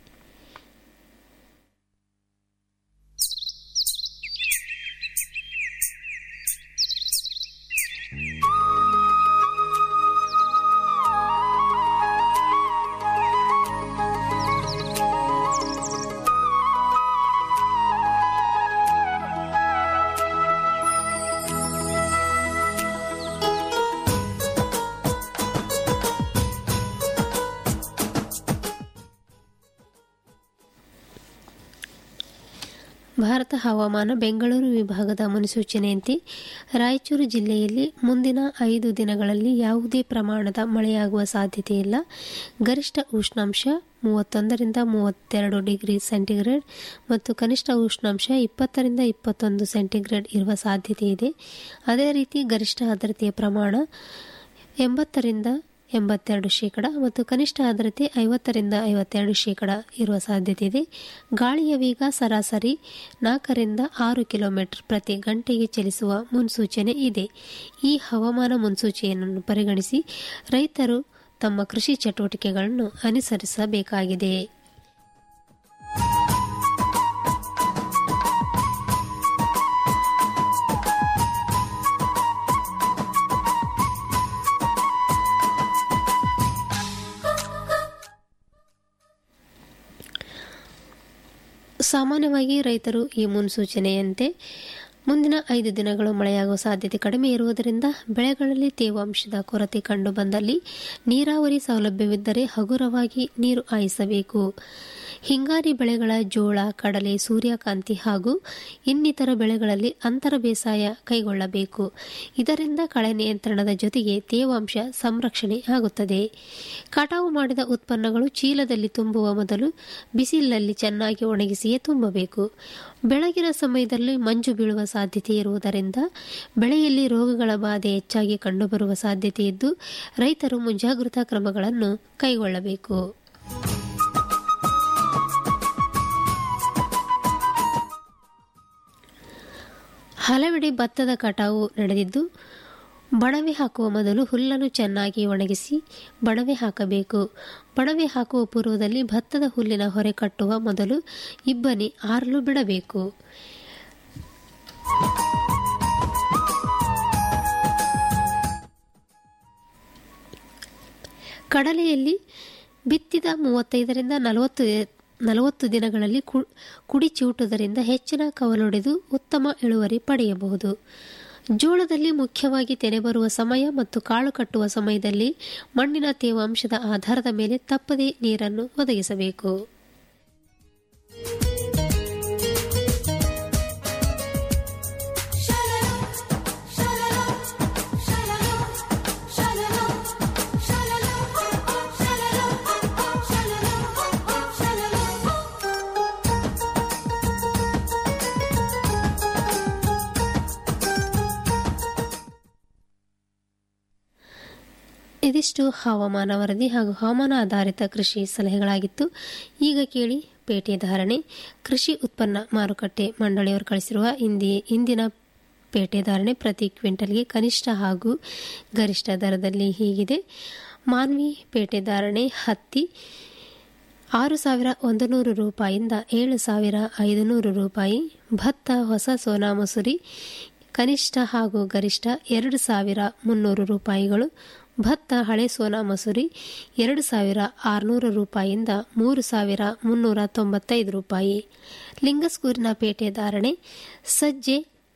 ಭಾರತ ಹವಾಮಾನ ಬೆಂಗಳೂರು ವಿಭಾಗದ ಮುನ್ಸೂಚನೆಯಂತೆ ರಾಯಚೂರು ಜಿಲ್ಲೆಯಲ್ಲಿ ಮುಂದಿನ ಐದು ದಿನಗಳಲ್ಲಿ ಯಾವುದೇ ಪ್ರಮಾಣದ ಮಳೆಯಾಗುವ ಸಾಧ್ಯತೆ ಇಲ್ಲ ಗರಿಷ್ಠ ಉಷ್ಣಾಂಶ ಮೂವತ್ತೊಂದರಿಂದ ಮೂವತ್ತೆರಡು ಡಿಗ್ರಿ ಸೆಂಟಿಗ್ರೇಡ್ ಮತ್ತು ಕನಿಷ್ಠ ಉಷ್ಣಾಂಶ ಇಪ್ಪತ್ತರಿಂದ ಇಪ್ಪತ್ತೊಂದು ಸೆಂಟಿಗ್ರೇಡ್ ಇರುವ ಸಾಧ್ಯತೆ ಇದೆ ಅದೇ ರೀತಿ ಗರಿಷ್ಠ ಆರ್ದ್ರತೆಯ ಪ್ರಮಾಣ ಎಂಬತ್ತರಿಂದ ಎಂಬತ್ತೆರಡು ಶೇಕಡ ಮತ್ತು ಕನಿಷ್ಠ ಆರ್ದ್ರತೆ ಐವತ್ತರಿಂದ ಐವತ್ತೆರಡು ಶೇಕಡ ಇರುವ ಸಾಧ್ಯತೆ ಇದೆ ಗಾಳಿಯ ವೇಗ ಸರಾಸರಿ ನಾಲ್ಕರಿಂದ ಆರು ಕಿಲೋಮೀಟರ್ ಪ್ರತಿ ಗಂಟೆಗೆ ಚಲಿಸುವ ಮುನ್ಸೂಚನೆ ಇದೆ ಈ ಹವಾಮಾನ ಮುನ್ಸೂಚನೆಯನ್ನು ಪರಿಗಣಿಸಿ ರೈತರು ತಮ್ಮ ಕೃಷಿ ಚಟುವಟಿಕೆಗಳನ್ನು ಅನುಸರಿಸಬೇಕಾಗಿದೆ ಸಾಮಾನ್ಯವಾಗಿ ರೈತರು ಈ ಮುನ್ಸೂಚನೆಯಂತೆ ಮುಂದಿನ ಐದು ದಿನಗಳು ಮಳೆಯಾಗುವ ಸಾಧ್ಯತೆ ಕಡಿಮೆ ಇರುವುದರಿಂದ ಬೆಳೆಗಳಲ್ಲಿ ತೇವಾಂಶದ ಕೊರತೆ ಕಂಡುಬಂದಲ್ಲಿ ನೀರಾವರಿ ಸೌಲಭ್ಯವಿದ್ದರೆ ಹಗುರವಾಗಿ ನೀರು ಹಾಯಿಸಬೇಕು ಹಿಂಗಾರಿ ಬೆಳೆಗಳ ಜೋಳ ಕಡಲೆ ಸೂರ್ಯಕಾಂತಿ ಹಾಗೂ ಇನ್ನಿತರ ಬೆಳೆಗಳಲ್ಲಿ ಅಂತರ ಬೇಸಾಯ ಕೈಗೊಳ್ಳಬೇಕು ಇದರಿಂದ ಕಳೆ ನಿಯಂತ್ರಣದ ಜೊತೆಗೆ ತೇವಾಂಶ ಸಂರಕ್ಷಣೆ ಆಗುತ್ತದೆ ಕಟಾವು ಮಾಡಿದ ಉತ್ಪನ್ನಗಳು ಚೀಲದಲ್ಲಿ ತುಂಬುವ ಮೊದಲು ಬಿಸಿಲಿನಲ್ಲಿ ಚೆನ್ನಾಗಿ ಒಣಗಿಸಿಯೇ ತುಂಬಬೇಕು ಬೆಳಗಿನ ಸಮಯದಲ್ಲಿ ಮಂಜು ಬೀಳುವ ಸಾಧ್ಯತೆ ಇರುವುದರಿಂದ ಬೆಳೆಯಲ್ಲಿ ರೋಗಗಳ ಬಾಧೆ ಹೆಚ್ಚಾಗಿ ಕಂಡುಬರುವ ಸಾಧ್ಯತೆ ಇದ್ದು ರೈತರು ಮುಂಜಾಗೃತಾ ಕ್ರಮಗಳನ್ನು ಕೈಗೊಳ್ಳಬೇಕು ಹಲವೆಡೆ ಭತ್ತದ ಕಟಾವು ನಡೆದಿದ್ದು ಬಣವೆ ಹಾಕುವ ಮೊದಲು ಹುಲ್ಲನ್ನು ಚೆನ್ನಾಗಿ ಒಣಗಿಸಿ ಬಣವೆ ಹಾಕಬೇಕು ಬಣವೆ ಹಾಕುವ ಪೂರ್ವದಲ್ಲಿ ಭತ್ತದ ಹುಲ್ಲಿನ ಹೊರೆ ಕಟ್ಟುವ ಮೊದಲು ಇಬ್ಬನಿ ಆರಲು ಬಿಡಬೇಕು ಕಡಲೆಯಲ್ಲಿ ಬಿತ್ತಿದ ಮೂವತ್ತೈದರಿಂದ ನಲವತ್ತು ನಲವತ್ತು ದಿನಗಳಲ್ಲಿ ಕು- ಕುಡಿ ಚಿವುಟುವುದರಿಂದ ಹೆಚ್ಚಿನ ಕವಲೊಡೆದು ಉತ್ತಮ ಇಳುವರಿ ಪಡೆಯಬಹುದು ಜೋಳದಲ್ಲಿ ಮುಖ್ಯವಾಗಿ ತೆನೆ ಬರುವ ಸಮಯ ಮತ್ತು ಕಾಳು ಕಟ್ಟುವ ಸಮಯದಲ್ಲಿ ಮಣ್ಣಿನ ತೇವಾಂಶದ ಆಧಾರದ ಮೇಲೆ ತಪ್ಪದೇ ನೀರನ್ನು ಒದಗಿಸಬೇಕು ಇದಿಷ್ಟು ಹವಾಮಾನ ವರದಿ ಹಾಗೂ ಹವಾಮಾನ ಆಧಾರಿತ ಕೃಷಿ ಸಲಹೆಗಳಾಗಿತ್ತು ಈಗ ಕೇಳಿ ಪೇಟೆ ಧಾರಣೆ ಕೃಷಿ ಉತ್ಪನ್ನ ಮಾರುಕಟ್ಟೆ ಮಂಡಳಿಯವರು ಕಳಿಸಿರುವ ಇಂದಿ ಇಂದಿನ ಪೇಟೆ ಧಾರಣೆ ಪ್ರತಿ ಕ್ವಿಂಟಲ್ಗೆ ಕನಿಷ್ಠ ಹಾಗೂ ಗರಿಷ್ಠ ದರದಲ್ಲಿ ಹೀಗಿದೆ ಮಾನ್ವಿ ಪೇಟೆ ಧಾರಣೆ ಹತ್ತಿ ಆರು ಸಾವಿರ ಒಂದು ನೂರು ರೂಪಾಯಿಯಿಂದ ಏಳು ಸಾವಿರ ಐದುನೂರು ರೂಪಾಯಿ ಭತ್ತ ಹೊಸ ಸೋನಾ ಮಸೂರಿ ಕನಿಷ್ಠ ಹಾಗೂ ಗರಿಷ್ಠ ಎರಡು ಸಾವಿರ ಮುನ್ನೂರು ರೂಪಾಯಿಗಳು ಭತ್ತ ಹಳೆ ಸೋನಾ ಮಸೂರಿ ಎರಡು ಸಾವಿರ ಆರುನೂರು ರೂಪಾಯಿಯಿಂದ ಮೂರು ಸಾವಿರ ಮುನ್ನೂರ ತೊಂಬತ್ತೈದು ರೂಪಾಯಿ ಲಿಂಗಸ್ಗೂರಿನ ಪೇಟೆ ಧಾರಣೆ ಸಜ್ಜೆ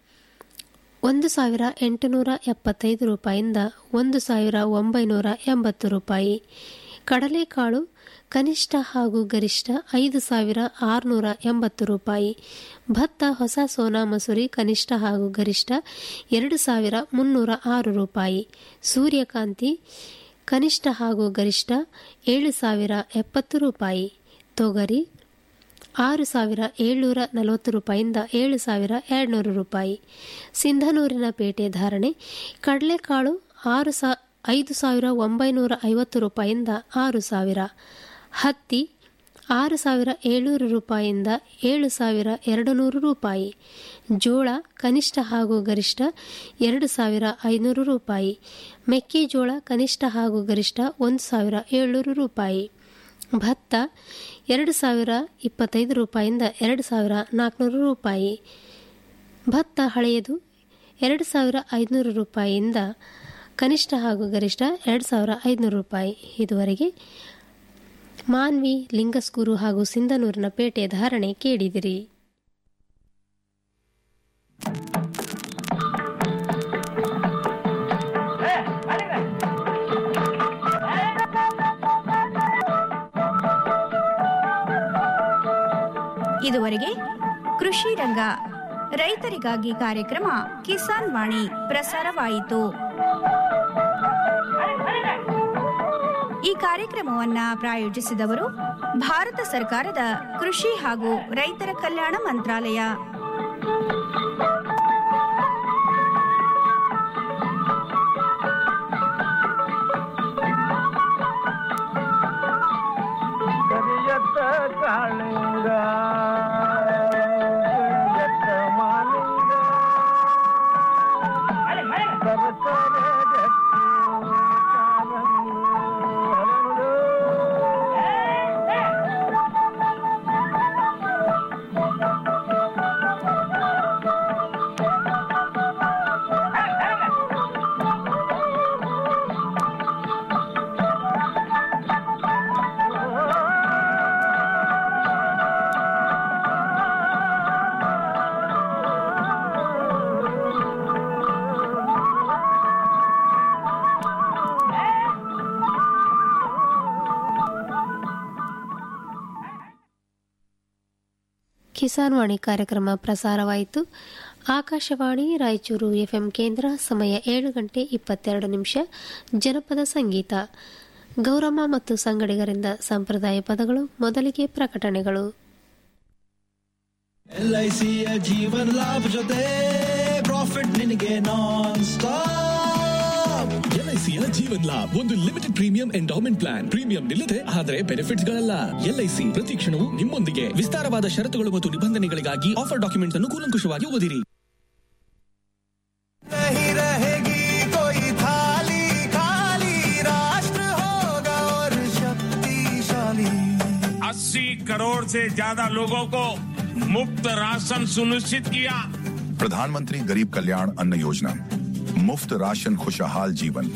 ಒಂದು ಸಾವಿರ ಎಂಟುನೂರ ಎಪ್ಪತ್ತೈದು ರೂಪಾಯಿಯಿಂದ ಒಂದು ಸಾವಿರ ಒಂಬೈನೂರ ಎಂಬತ್ತು ರೂಪಾಯಿ ಕಡಲೆಕಾಳು ಕನಿಷ್ಠ ಹಾಗೂ ಗರಿಷ್ಠ ಐದು ಸಾವಿರ ಆರುನೂರ ಎಂಬತ್ತು ರೂಪಾಯಿ ಭತ್ತ ಹೊಸ ಸೋನಾ ಮಸೂರಿ ಕನಿಷ್ಠ ಹಾಗೂ ಗರಿಷ್ಠ ಎರಡು ಸಾವಿರ ಮುನ್ನೂರ ಆರು ರೂಪಾಯಿ ಸೂರ್ಯಕಾಂತಿ ಕನಿಷ್ಠ ಹಾಗೂ ಗರಿಷ್ಠ ಏಳು ಸಾವಿರ ಎಪ್ಪತ್ತು ರೂಪಾಯಿ ತೊಗರಿ ಆರು ಸಾವಿರ ಏಳ್ನೂರ ನಲವತ್ತು ರೂಪಾಯಿಯಿಂದ ಏಳು ಸಾವಿರ ಎರಡುನೂರು ರೂಪಾಯಿ ಸಿಂಧನೂರಿನ ಪೇಟೆ ಧಾರಣೆ ಕಡಲೆಕಾಳು ಆರು ಸಾ ಐದು ಸಾವಿರ ಒಂಬೈನೂರ ಐವತ್ತು ರೂಪಾಯಿಯಿಂದ ಆರು ಸಾವಿರ ಹತ್ತಿ ಆರು ಸಾವಿರ ಏಳ್ನೂರು ರೂಪಾಯಿಯಿಂದ ಏಳು ಸಾವಿರ ಎರಡು ನೂರು ರೂಪಾಯಿ ಜೋಳ ಕನಿಷ್ಠ ಹಾಗೂ ಗರಿಷ್ಠ ಎರಡು ಸಾವಿರ ಐನೂರು ರೂಪಾಯಿ ಮೆಕ್ಕೆಜೋಳ ಕನಿಷ್ಠ ಹಾಗೂ ಗರಿಷ್ಠ ಒಂದು ಸಾವಿರ ಏಳ್ನೂರು ರೂಪಾಯಿ ಭತ್ತ ಎರಡು ಸಾವಿರ ಇಪ್ಪತ್ತೈದು ರೂಪಾಯಿಯಿಂದ ಎರಡು ಸಾವಿರ ನಾಲ್ಕುನೂರು ರೂಪಾಯಿ ಭತ್ತ ಹಳೆಯದು ಎರಡು ಸಾವಿರ ಐದುನೂರು ರೂಪಾಯಿಯಿಂದ ಕನಿಷ್ಠ ಹಾಗೂ ಗರಿಷ್ಠ ಎರಡು ಸಾವಿರ ಐದುನೂರು ರೂಪಾಯಿ ಇದುವರೆಗೆ ಮಾನ್ವಿ ಲಿಂಗಸ್ಕೂರು ಹಾಗೂ ಸಿಂಧನೂರಿನ ಪೇಟೆ ಧಾರಣೆ ಕೇಳಿದಿರಿ ಇದುವರೆಗೆ ಕೃಷಿ ರಂಗ ರೈತರಿಗಾಗಿ ಕಾರ್ಯಕ್ರಮ ಕಿಸಾನ್ ವಾಣಿ ಪ್ರಸಾರವಾಯಿತು ಈ ಕಾರ್ಯಕ್ರಮವನ್ನ ಪ್ರಾಯೋಜಿಸಿದವರು ಭಾರತ ಸರ್ಕಾರದ ಕೃಷಿ ಹಾಗೂ ರೈತರ ಕಲ್ಯಾಣ ಮಂತ್ರಾಲಯ ಕರಿಯತ್ತ ಕಾಳಿಂಗ ಕರಿಯತ್ತ ಮಾಲಿಂಗ ಸರಸರ ಗಟ್ಟಿ ಕಾಲಂಗು ಹರಳು. ಕಿಸಾನ್ ವಾಣಿ ಕಾರ್ಯಕ್ರಮ ಪ್ರಸಾರವಾಯಿತು ಆಕಾಶವಾಣಿ ರಾಯಚೂರು ಎಫ್ಎಂ ಕೇಂದ್ರ ಸಮಯ ಏಳು ಗಂಟೆ ಇಪ್ಪತ್ತೆರಡು ನಿಮಿಷ ಜನಪದ ಸಂಗೀತ ಗೌರಮ್ಮ ಮತ್ತು ಸಂಗಡಿಗರಿಂದ ಸಂಪ್ರದಾಯ ಪದಗಳು ಮೊದಲಿಗೆ ಪ್ರಕಟಣೆಗಳು ಎಲ್ಐಸಿಯ ಜೀವನ್ ಲಾಭ ಜೊತೆ ಪ್ರಾಫಿಟ್ ನಿನಗೆ ನಾನ್ ಸ್ಟಾಪ್ ಎಲ್ಐಸಿಯ ಜೀವನ್ ಲಾಭ್ ಒಂದು limited premium endowment plan premium ನಿಲ್ಲದೆ ಆದರೆ ಬೆನಿಫಿಟ್ಸ್ ಗಳಲ್ಲ ಎಲ್ಐಸಿ ಪ್ರತಿ ಕ್ಷಣವೂ ನಿಮ್ಮೊಂದಿಗೆ ವಿಸ್ತಾರವಾದ ಷರತ್ತುಗಳು ಮತ್ತು ನಿಬಂಧನೆಗಳಿಗಾಗಿ ಆಫರ್ ಡಾಕ್ಯುಮೆಂಟ್ಸ್ ಅನ್ನು ಕೂಲಂಕುಷವಾಗಿ ಓದಿರಿ नहीं रहेगी कोई अस्सी करोड़ से ज्यादा लोगों को मुफ्त राशन सुनिश्चित किया प्रधानमंत्री गरीब कल्याण अन्न योजना मुफ्त राशन खुशहाल जीवन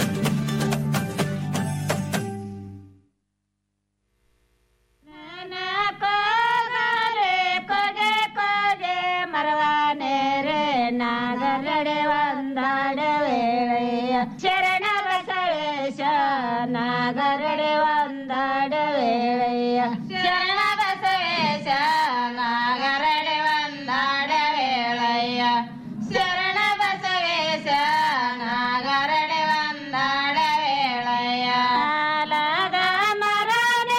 ನಾಗರಡೆ ಒಂದಾಡ ವೇಳೆಯ ಶರಣ ಬಸವೇಶ ನಾಗರಡೆ ಒಂದಾಡ ವೇಳೆಯ ಶರಣ ಬಸವೇಶ ನಾಗರಡೆ ಒಂದಾಡ ವೇಳೆಯ ಶರಣ ಬಸವೇಶ ನಾಗರಡೆ ಒಂದಾಡ ವೇಳೆಯ ಆಲದ ಮರನೇ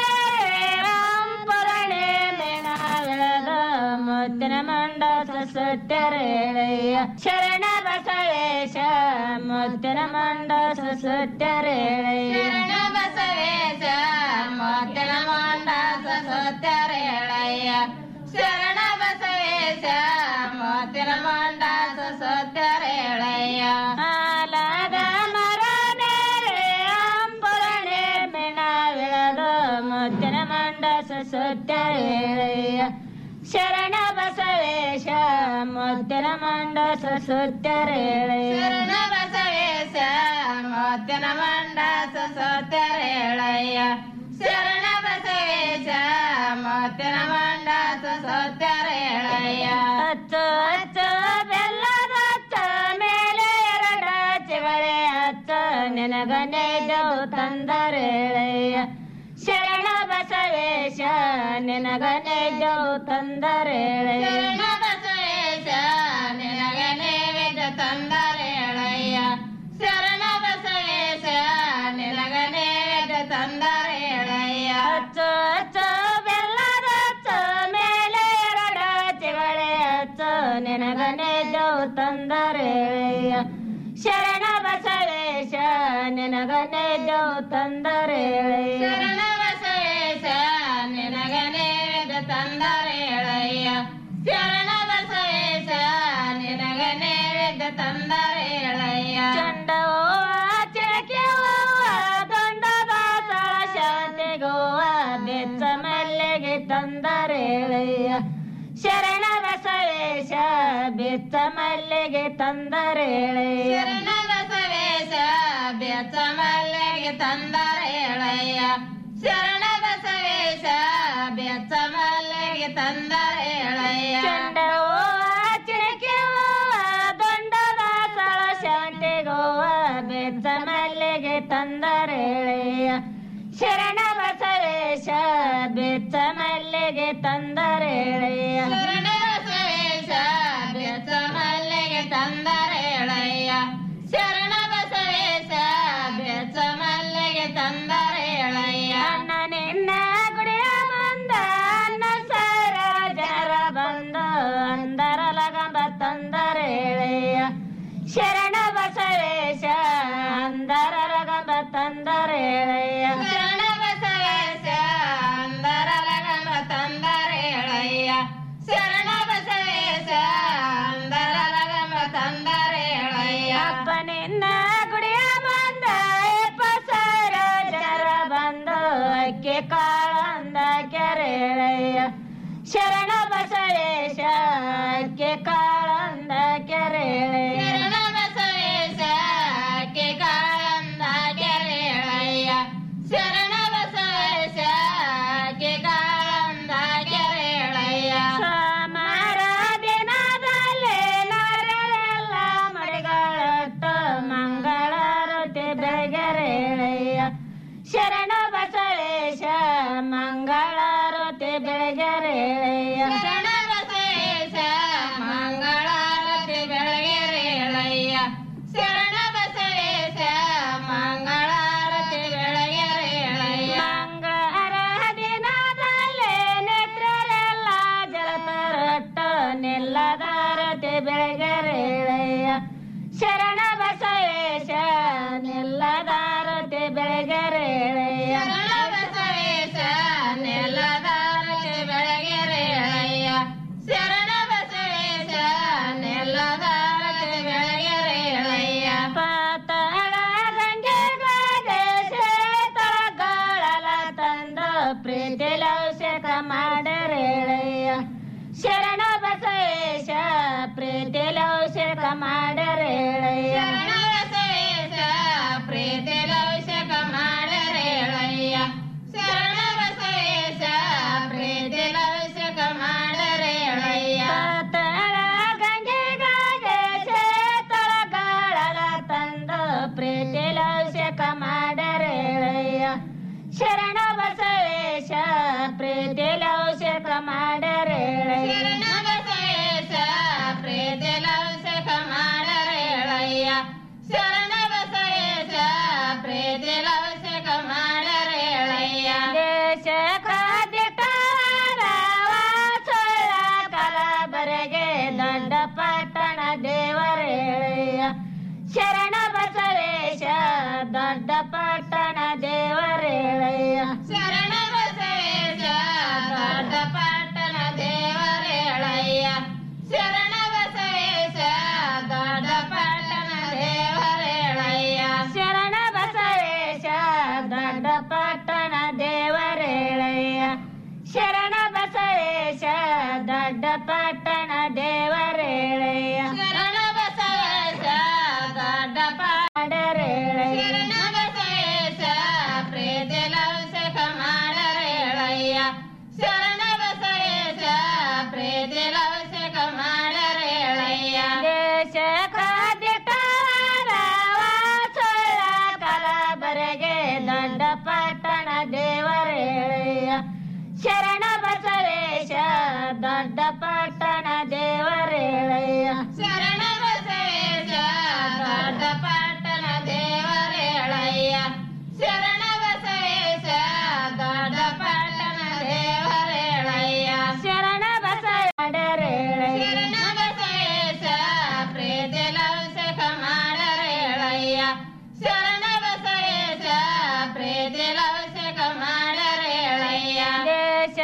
ರಾಂಪುರಣೆ ಮೇಣದ ಮುತ್ತಿನ ಮಂಡಸ ಸುತ್ತರೇಳೆಯ ಶರಣ ಬಸವೇಶ ಮುತ್ತಿನ ಮಂಡಸ ಸುತ್ತರೇಳೆಯ ಶರಣ ಬಸವೇಶ ಮುತ್ತಿನ ಮಂಡಸ ಸುತ್ತರೇಳೆಯ ಶರಣ ಬಸವೇಶ ಮುತ್ತಿನ ಮಂಡಸ ಸುತ್ತರೇಳೆಯ ಆಲದ ಮರನೇ ಅಂಬುರಣೆ ಮೆಣವಿಳದ ಮುತ್ತಿನ ಮಂಡಸ ಸುತ್ತರೇಳೆಯ ಶರಣ ಬಸವೇಶ ಮುತ್ತಿನ ಮಂಡಸ ಸುತ್ತರೇಳೆಯ ಶರಣ ಬಸವೇಶ ಮುತ್ತಿನ ಮಂಡಸ ಸುತ್ತರೇಳೆಯ ಶರಣ ಬಸವೇಶ ಮುತ್ತಿನ ಮಂಡಸ ಸುತ್ತರೇಳೆಯ ಹತ್ತು ಹತ್ತು ಬೆಲ್ಲದ ಹತ್ತು ಮೇಲೆ ಎರಡ ಚಿಗಳೆ ಹತ್ತು ನಿನಗನೇದವು ತಂದರೇಳೆಯ ಶರಣ ಬಸವೇಶ ನಿನಗನೇದವು ತಂದರೇಳೆಯ ಶರಣ ಬಸವೇಶ ನಿನಗನೇದ ತಂದರೇಳೆಯ ಶರಣ ಬಸವೇಶ ನಿನಗನೇದ ತಂದರೇಳೆಯ ಹತ್ತು ಹತ್ತು ಬೆಲ್ಲದ ಹತ್ತು ಮೇಲೆ ಎರಡ ಚಿಗಳೆ ಹತ್ತು ನಿನಗನೇದವು ತಂದರೇಳೆಯ ಶರಣ ಬಸವೇಶ ನಿನಗನೇದವು ತಂದರೇಳೆಯ ಶರಣ ಬಸವೇಶ ನಿನಗನೇದ ತಂದರೇಳೆಯ ಶರಣ ಬಸವೇಶ ನಿನಗನೇದ ತಂದರೇಳೆಯ ಚಂಡವೋ ಚಿಳಕೆವ್ವ ದಂಡದ ತಳ ಶಾಂತಿಗೋವ ಬೆಚ್ಚ ಮಲ್ಲಿಗೆ ತಂದರೇಳೆಯ ಶರಣ ಬಸವೇಶ ಬೆಚ್ಚ ಮಲ್ಲಿಗೆ ತಂದರೇಳೆಯ ಶರಣ ಬಸವೇಶ ಬೆಚ್ಚ ಮಲ್ಲಿಗೆ ತಂದರೇಳೆಯ ಶರಣ ಬಸವೇಶ ಬೆಚ್ಚ ಮಲ್ಲಿಗೆ ತಂದರೇಳೆಯ ಚಂಡವೋ ಚಿಳಕೆವ್ವ ದಂಡದ ತಳ ಶಾಂತಿಗೋವ ಬೆಚ್ಚ ಮಲ್ಲಿಗೆ ತಂದರೇಳೆಯ ಶರಣ ಬಸವೇಶ ಬೆಚ್ಚ ಮಲ್ಲಿಗೆ ತಂದರೇಳೆಯ ಶರಣ ಬಸವೇಶ ಬೆಚ್ಚ ಮಲ್ಲಿಗೆ ತಂದರೇಳೆಯ ಶರಣ ಬಸವೇಶ ಬೆಚ್ಚ ಮಲ್ಲಿಗೆ ತಂದರೇಳೆಯ ಅಣ್ಣ ನಿನ್ನ ಗುಡಿಯ ಬಂದ ಅನ್ನ ಸರ ಜರ ಬಂದು ಅಂದರ ಲಗಂಬ ತಂದರೇಳೆಯ ಶರಣ ಬಸವೇಶ ಅಂದರ ಲಗಂಬ ತಂದರೇಳೆಯ ಶರಣ ಬಸವೇಶ ಅಂದರ ಲಗಂಬ ತಂದರೇಳೆಯ ಶರಣ ಬಸವೇಶ ಅಂದರ ಲಗಂಬ ತಂದರೇಳೆಯ ಅಪ್ಪ ನಿನ್ನ ಗುಡಿಯ ಬಂದ ಪಸರ ಜರ ಬಂದು ಅಕ್ಕಿ ಕಾಳಂದ ಕೆರೆಳೆಯ ಶರಣ ಬಸವೇಶ ಅಕ್ಕಿ ಕಾಳಂದ ಕೆರೆಳೆಯ ಶರಣ ಬಸವೇಶ ಅಕ್ಕಿ ಕಾಳಂದ ಕೆರೆಳೆಯ ಶರಣ ಬಸವೇಶ ಅಕ್ಕಿ ಕಾಳಂದ ಕೆರೆಳೆಯ ಸೋಮವಾರ ದಿನದಲ್ಲಿ ನರೆಲ್ಲ ಮಡಿಗಳಟ್ಟು ಮಂಗಳಾರತಿ ಬೆಳಗೆರೆಳೆಯ ಶರಣ ಬಸವೇಶ ಮಂಗಳಾರತಿ ಬೆಳಗೆರೆಳೆಯ ಶರಣ ಬಸವೇಶ ಮಂಗಳಾರತಿ ಬೆಳಗೆರೆಳೆಯ ಶರಣ ಬಸವೇಶ ಮಂಗಳಾರತಿ ಬೆಳಗೆರೆಳೆಯ ಮಂಗಳಾರ ದಿನದಲ್ಲಿ ನೆತ್ರರೆಲ್ಲ ಜಲತರಟ್ಟು ನಿಲ್ಲದಾರತಿ ಬೆಳಗೆರೆಳೆಯ ಶರಣ ಬಸವೇಶ ನಿಲ್ಲದಾರತಿ ಬೆಳಗೆರೆಳೆಯ ಶರಣ ಬಸವೇಶ ನಿಲ್ಲದಾರತಿ ಬೆಳಗೆರೆಳೆಯ ಶರಣ ಬಸವೇಶ ನಿಲ್ಲದಾರತಿ ಬೆಳಗೆರೆಳೆಯ ಪಾತಾಳ ಗಂಗೆ ಗಾದೆ ತಳಗಾಳಲ ತಂದು ಪ್ರೀತಿ ಲೌಸಕ ಮಾಡರೇಳಯ್ಯ ಶರಣ ಬಸವೇಶ ಪ್ರೀತಿಲೌಷಕ ಮಾಡರೇಳಯ್ಯ ಶರಣ ಬಸವೇಶ ಪ್ರೀತಿಲೌಷಕ ಮಾಡರೇಳಯ್ಯ ಶರಣ ಬಸವೇಶ ಪ್ರೀತಿಲೌಷಕ ಮಾಡರೇಳಯ್ಯ ತಳ ಗಂಗೆಗಾದೇಶ ತಳಗಾಳಗ ತಂದು ಪ್ರೀತಿಲೌಷಕ ಮಾಡರೇಳಯ್ಯ ಶರಣ ಬಸವೇಶ ಪ್ರೀತಿಲೌಷಕ ಮಾಡರೇಳಯ್ಯ ಶರಣ ಬಸವೇಶ ಪ್ರೀತಿಲೌಷಕ ಮಾಡರೇಳಯ್ಯ ಶರಣ ಬಸವೇಶ ಪ್ರೀತಿಲೌಷಕ ಮಾಡರೇಳಯ್ಯ ದೇಶ ಸೊಳ್ಳ ಕಲಬರಗೆ ದೊಡ್ಡ ಪಟ್ಟಣ ದೇವರೇಳಯ್ಯ ಶರಣ ಬಸವೇಶ ದೊಡ್ಡ ಪಟ್ಟಣ ದೇವರೇಳಯ್ಯ ಶರಣ ಬಸವೇಶ ದೊಡ್ಡ ಪಟ್ಟಣ ದೇವರೇಳಯ್ಯ ಶರಣ ಬಸವೇಶ ದೊಡ್ಡ ಪಟ್ಟಣ ದೇವರೇಳಯ್ಯ ಶರಣ ಬಸವೇಶ ದೊಡ್ಡ ಪಟ್ಟಣ ದೇವರೇಳಯ್ಯ ಶರಣ ಬಸವೇಶ ದೊಡ್ಡ ಪಟ್ಟಣ ದೇವರೇಳಯ್ಯ ಶರಣ ಬಸವೇಶ ದೊಡ್ಡ ಪಾಡರೇಳಯ್ಯ ಶರಣ ಬಸವೇಶ ಪ್ರೀತಿಲೌಷಕ ಮಾಡರೇಳಯ್ಯ ಶರಣ ಬಸವೇಶ ಪ್ರೀತಿಲೌಷಕ ಮಾಡರೇಳಯ್ಯ ದೇಶ ಸೊಳ್ಳ ಕಲಬರಗೆ ದೊಡ್ಡ ಪಟ್ಟಣ ದೇವರೇಳಯ್ಯ ಶರಣ ಬಸವೇಶ ದೊಡ್ಡ ಪಟ್ಟಣ ದೇವರೇಳಯ್ಯ ಶರಣ ಬಸವೇಶ ದೊಡ್ಡ ಪಟ್ಟಣ ದೇವರೇಳಯ್ಯ ಶರಣ ಬಸವೇಶ ದೊಡ್ಡ ಪಟ್ಟಣ ದೇವರೇಳಯ್ಯ ಶರಣ ಬಸವೇಳಯ್ಯ ಶರಣ ಬಸವೇಶ ಪ್ರೀತಿಲೌಷಕ ಮಾಡರೇಳಯ್ಯ ಶರಣ ಬಸವೇಶ ಪ್ರೀತಿಲೌಷಕ ಮಾಡರೇಳಯ್ಯ ದೇಶ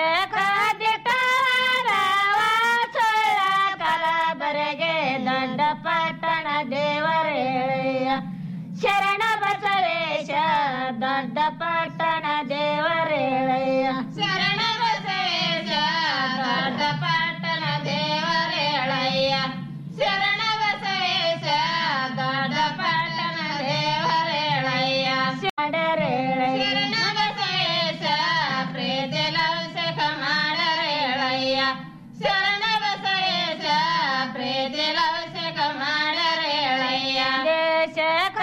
ಸೊಳ್ಳ ಕಲಬರಗೆ ದೊಡ್ಡ ಪಟ್ಟಣ ದೇವರೇಳಯ್ಯ ಶರಣ ಬಸವೇಶ ದೊಡ್ಡ ಪಟ್ಟಣ ದೇವರೇಳಯ್ಯ ಶರಣ ಬಸವೇಶ ದೊಡ್ಡ ಪಟ್ಟಣ ದೇವರೇಳಯ್ಯ ಶರಣ ಬಸವೇಶ ದೊಡ್ಡ ಪಟ್ಟಣ ದೇವರೇಳಯ್ಯ ಶರಣ ಬಸವೇಶ ಪ್ರೀತಿಲೌಷಕ ಮಾಡರೇಳಯ್ಯ ಶರಣ ಬಸವೇಶ ಪ್ರೀತಿಲೌಷಕ ಮಾಡರೇಳಯ್ಯ ದೇಶ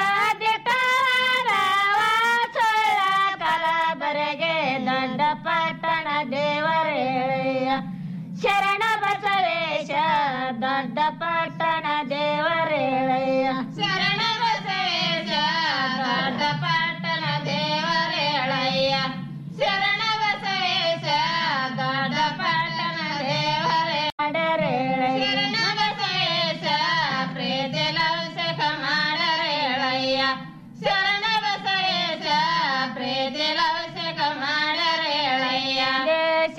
ಸೊಳ್ಳ ಕಲಬರಗೆ ದೊಡ್ಡ ಪಟ್ಟಣ ದೇವರೇಳಯ್ಯ ಶರಣ ಬಸವೇಶ ದೊಡ್ಡ ಪಟ್ಟಣ ದೇವರೇಳಯ್ಯ ಶರಣ ಬಸವೇಶ ದೊಡ್ಡ ಪಟ್ಟಣ ದೇವರೇಳಯ್ಯ ಶರಣ ಬಸವೇಶ ದೊಡ್ಡ ಪಟ್ಟಣ ದೇವರೇಳಯ್ಯ ಶರಣ ಬಸವೇಶ ಪ್ರೀತಿಲೌಷಕ ಮಾಡರೇಳಯ್ಯ ಶರಣ ಬಸವೇಶ ಪ್ರೀತಿಲೌಷಕ ಮಾಡರೇಳಯ್ಯ ದೇಶ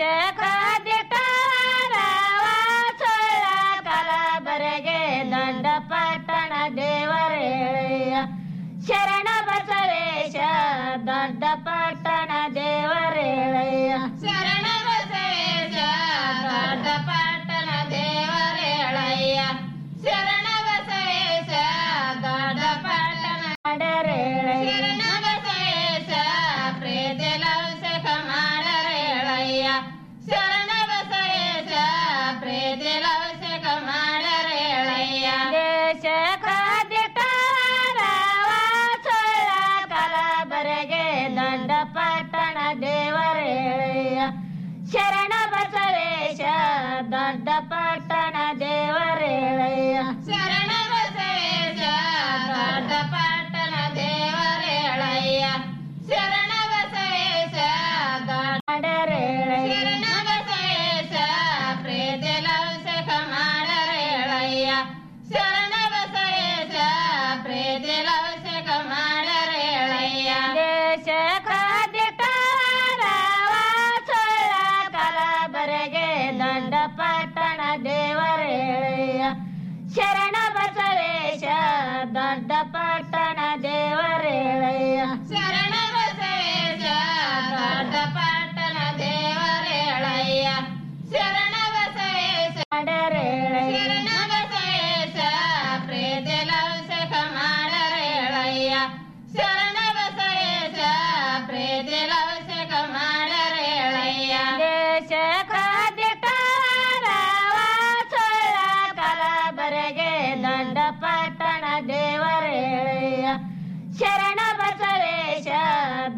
ಸೊಳ್ಳ ಕಲಬರಗೆ ದೊಡ್ಡ ಪಟ್ಟಣ ದೇವರೇಳಯ್ಯ ಶರಣ ಬಸವೇಶ ದೊಡ್ಡ ಪಟ್ಟಣ ದೇವರೇಳಯ್ಯ ಶರಣ ಬಸವೇಶ ದೊಡ್ಡ ಪಟ್ಟಣ ದೇವರೇಳಯ್ಯ ಶರಣ ಬಸವೇಶ ದೊಡ್ಡ ಪಟ್ಟಣ ಮಾಡರೇಳಯ್ಯ ಶರಣ ಬಸವೇಶ ಪ್ರೀತಿಲೌಷಕ ಮಾಡರೇಳಯ್ಯ ಶರಣ ಬಸವೇಶ ಪ್ರೀತಿಲೌಷಕ ಮಾಡರೇಳಯ್ಯ ದೇಶ ಸೊಳ್ಳ ಕಲಬರಗೆ ದೊಡ್ಡ ಪಟ್ಟಣ ದೇವರೇಳಯ್ಯ ಶರಣ ಬಸವೇಶ ದೊಡ್ಡ ಪಟ್ಟಣ ದೇವರೇಳಯ್ಯ ಶರಣ ಬಸವೇಶ ದೊಡ್ಡ ಪಟ್ಟಣ ದೇವರೇಳಯ್ಯ ಶರಣ ಬಸವೇಶ ದೊಡ್ಡರೇಳಯ್ಯ ಶರಣ ಬಸವೇಶ ಪ್ರೀತಿಲೌಷಕ ಮಾಡರೇಳಯ್ಯ ಶರಣ ಬಸವೇಶ ಪ್ರೀತಿಲೌಷಕ ಮಾಡರೇಳಯ್ಯ ದೇಶ ಸೊಳ್ಳ ಕಲಬರಗೆ ದೊಡ್ಡ ಪಟ್ಟಣ ದೇವರೇಳಯ್ಯ ಶರಣ ಬಸವೇಶ ದೊಡ್ಡ ಪಟ್ಟಣ ದೇವರೇಳಯ್ಯ ಶರಣ ಬಸವೇಶ ದೊಡ್ಡ ಪಟ್ಟಣ ದೇವರೇಳಯ್ಯ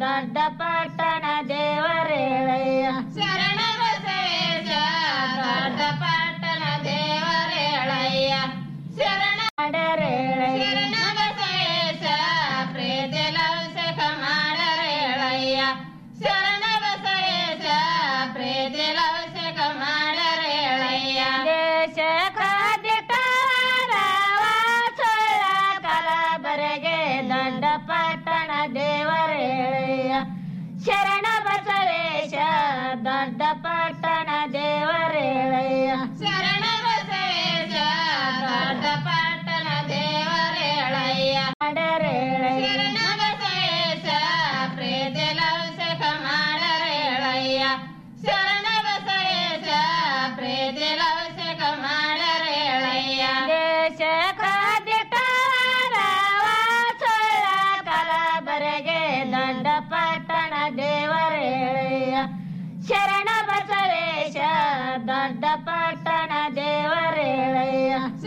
ದೊಡ್ಡ ಪಟ್ಟಣ ದೇವರೇಳಯ್ಯ ಶರಣ ಬಸವೇಶ ದೊಡ್ಡ ಪಟ್ಟಣ ದೇವರೇಳಯ್ಯ ಶರಣ ಶರಣ ಬಸವೇಶ ಪ್ರೀತಿ ಲೌಸಕ ಮಾಡರೇಳಯ್ಯ ಶರಣ ಬಸವೇಶ ಪ್ರೀತಿ ಲೌಸಕ ಮಾಡರೇಳಯ್ಯ ದೇಶ ಸುಳ್ಳ ಕಲಬರೆಗೆ ದೊಡ್ಡ ಪಟ್ಟಣ ದೇವರೇಳಯ್ಯ ಶರಣ ಬಸವೇಶ ದೊಡ್ಡ ಪಟ್ಟಣ ದೇವರೇಳಯ್ಯ ಶರಣ ಬಸವೇಶ ದೊಡ್ಡ ಪಟ್ಟಣ ದೇವರೇಳಯ್ಯ ಶರಣ ಬಸವೇಶ ಪ್ರೀತಿ ಲೌಸಕ ಮಾಡರೇಳಯ್ಯ ಶರಣ ಬಸವೇಶ ಪ್ರೀತಿ ಲೌಸಕ ಮಾಡರೇಳಯ್ಯ ದೇಶ ಸುಳ್ಳ ಕಲಬರೆಗೆ ದೊಡ್ಡ ಪಟ್ಟಣ ದೇವರೇಳಯ್ಯ ಶರಣ ಬಸವೇಶ ದೊಡ್ಡ ಪಟ್ಟಣ ದೇವರೇಳಯ್ಯ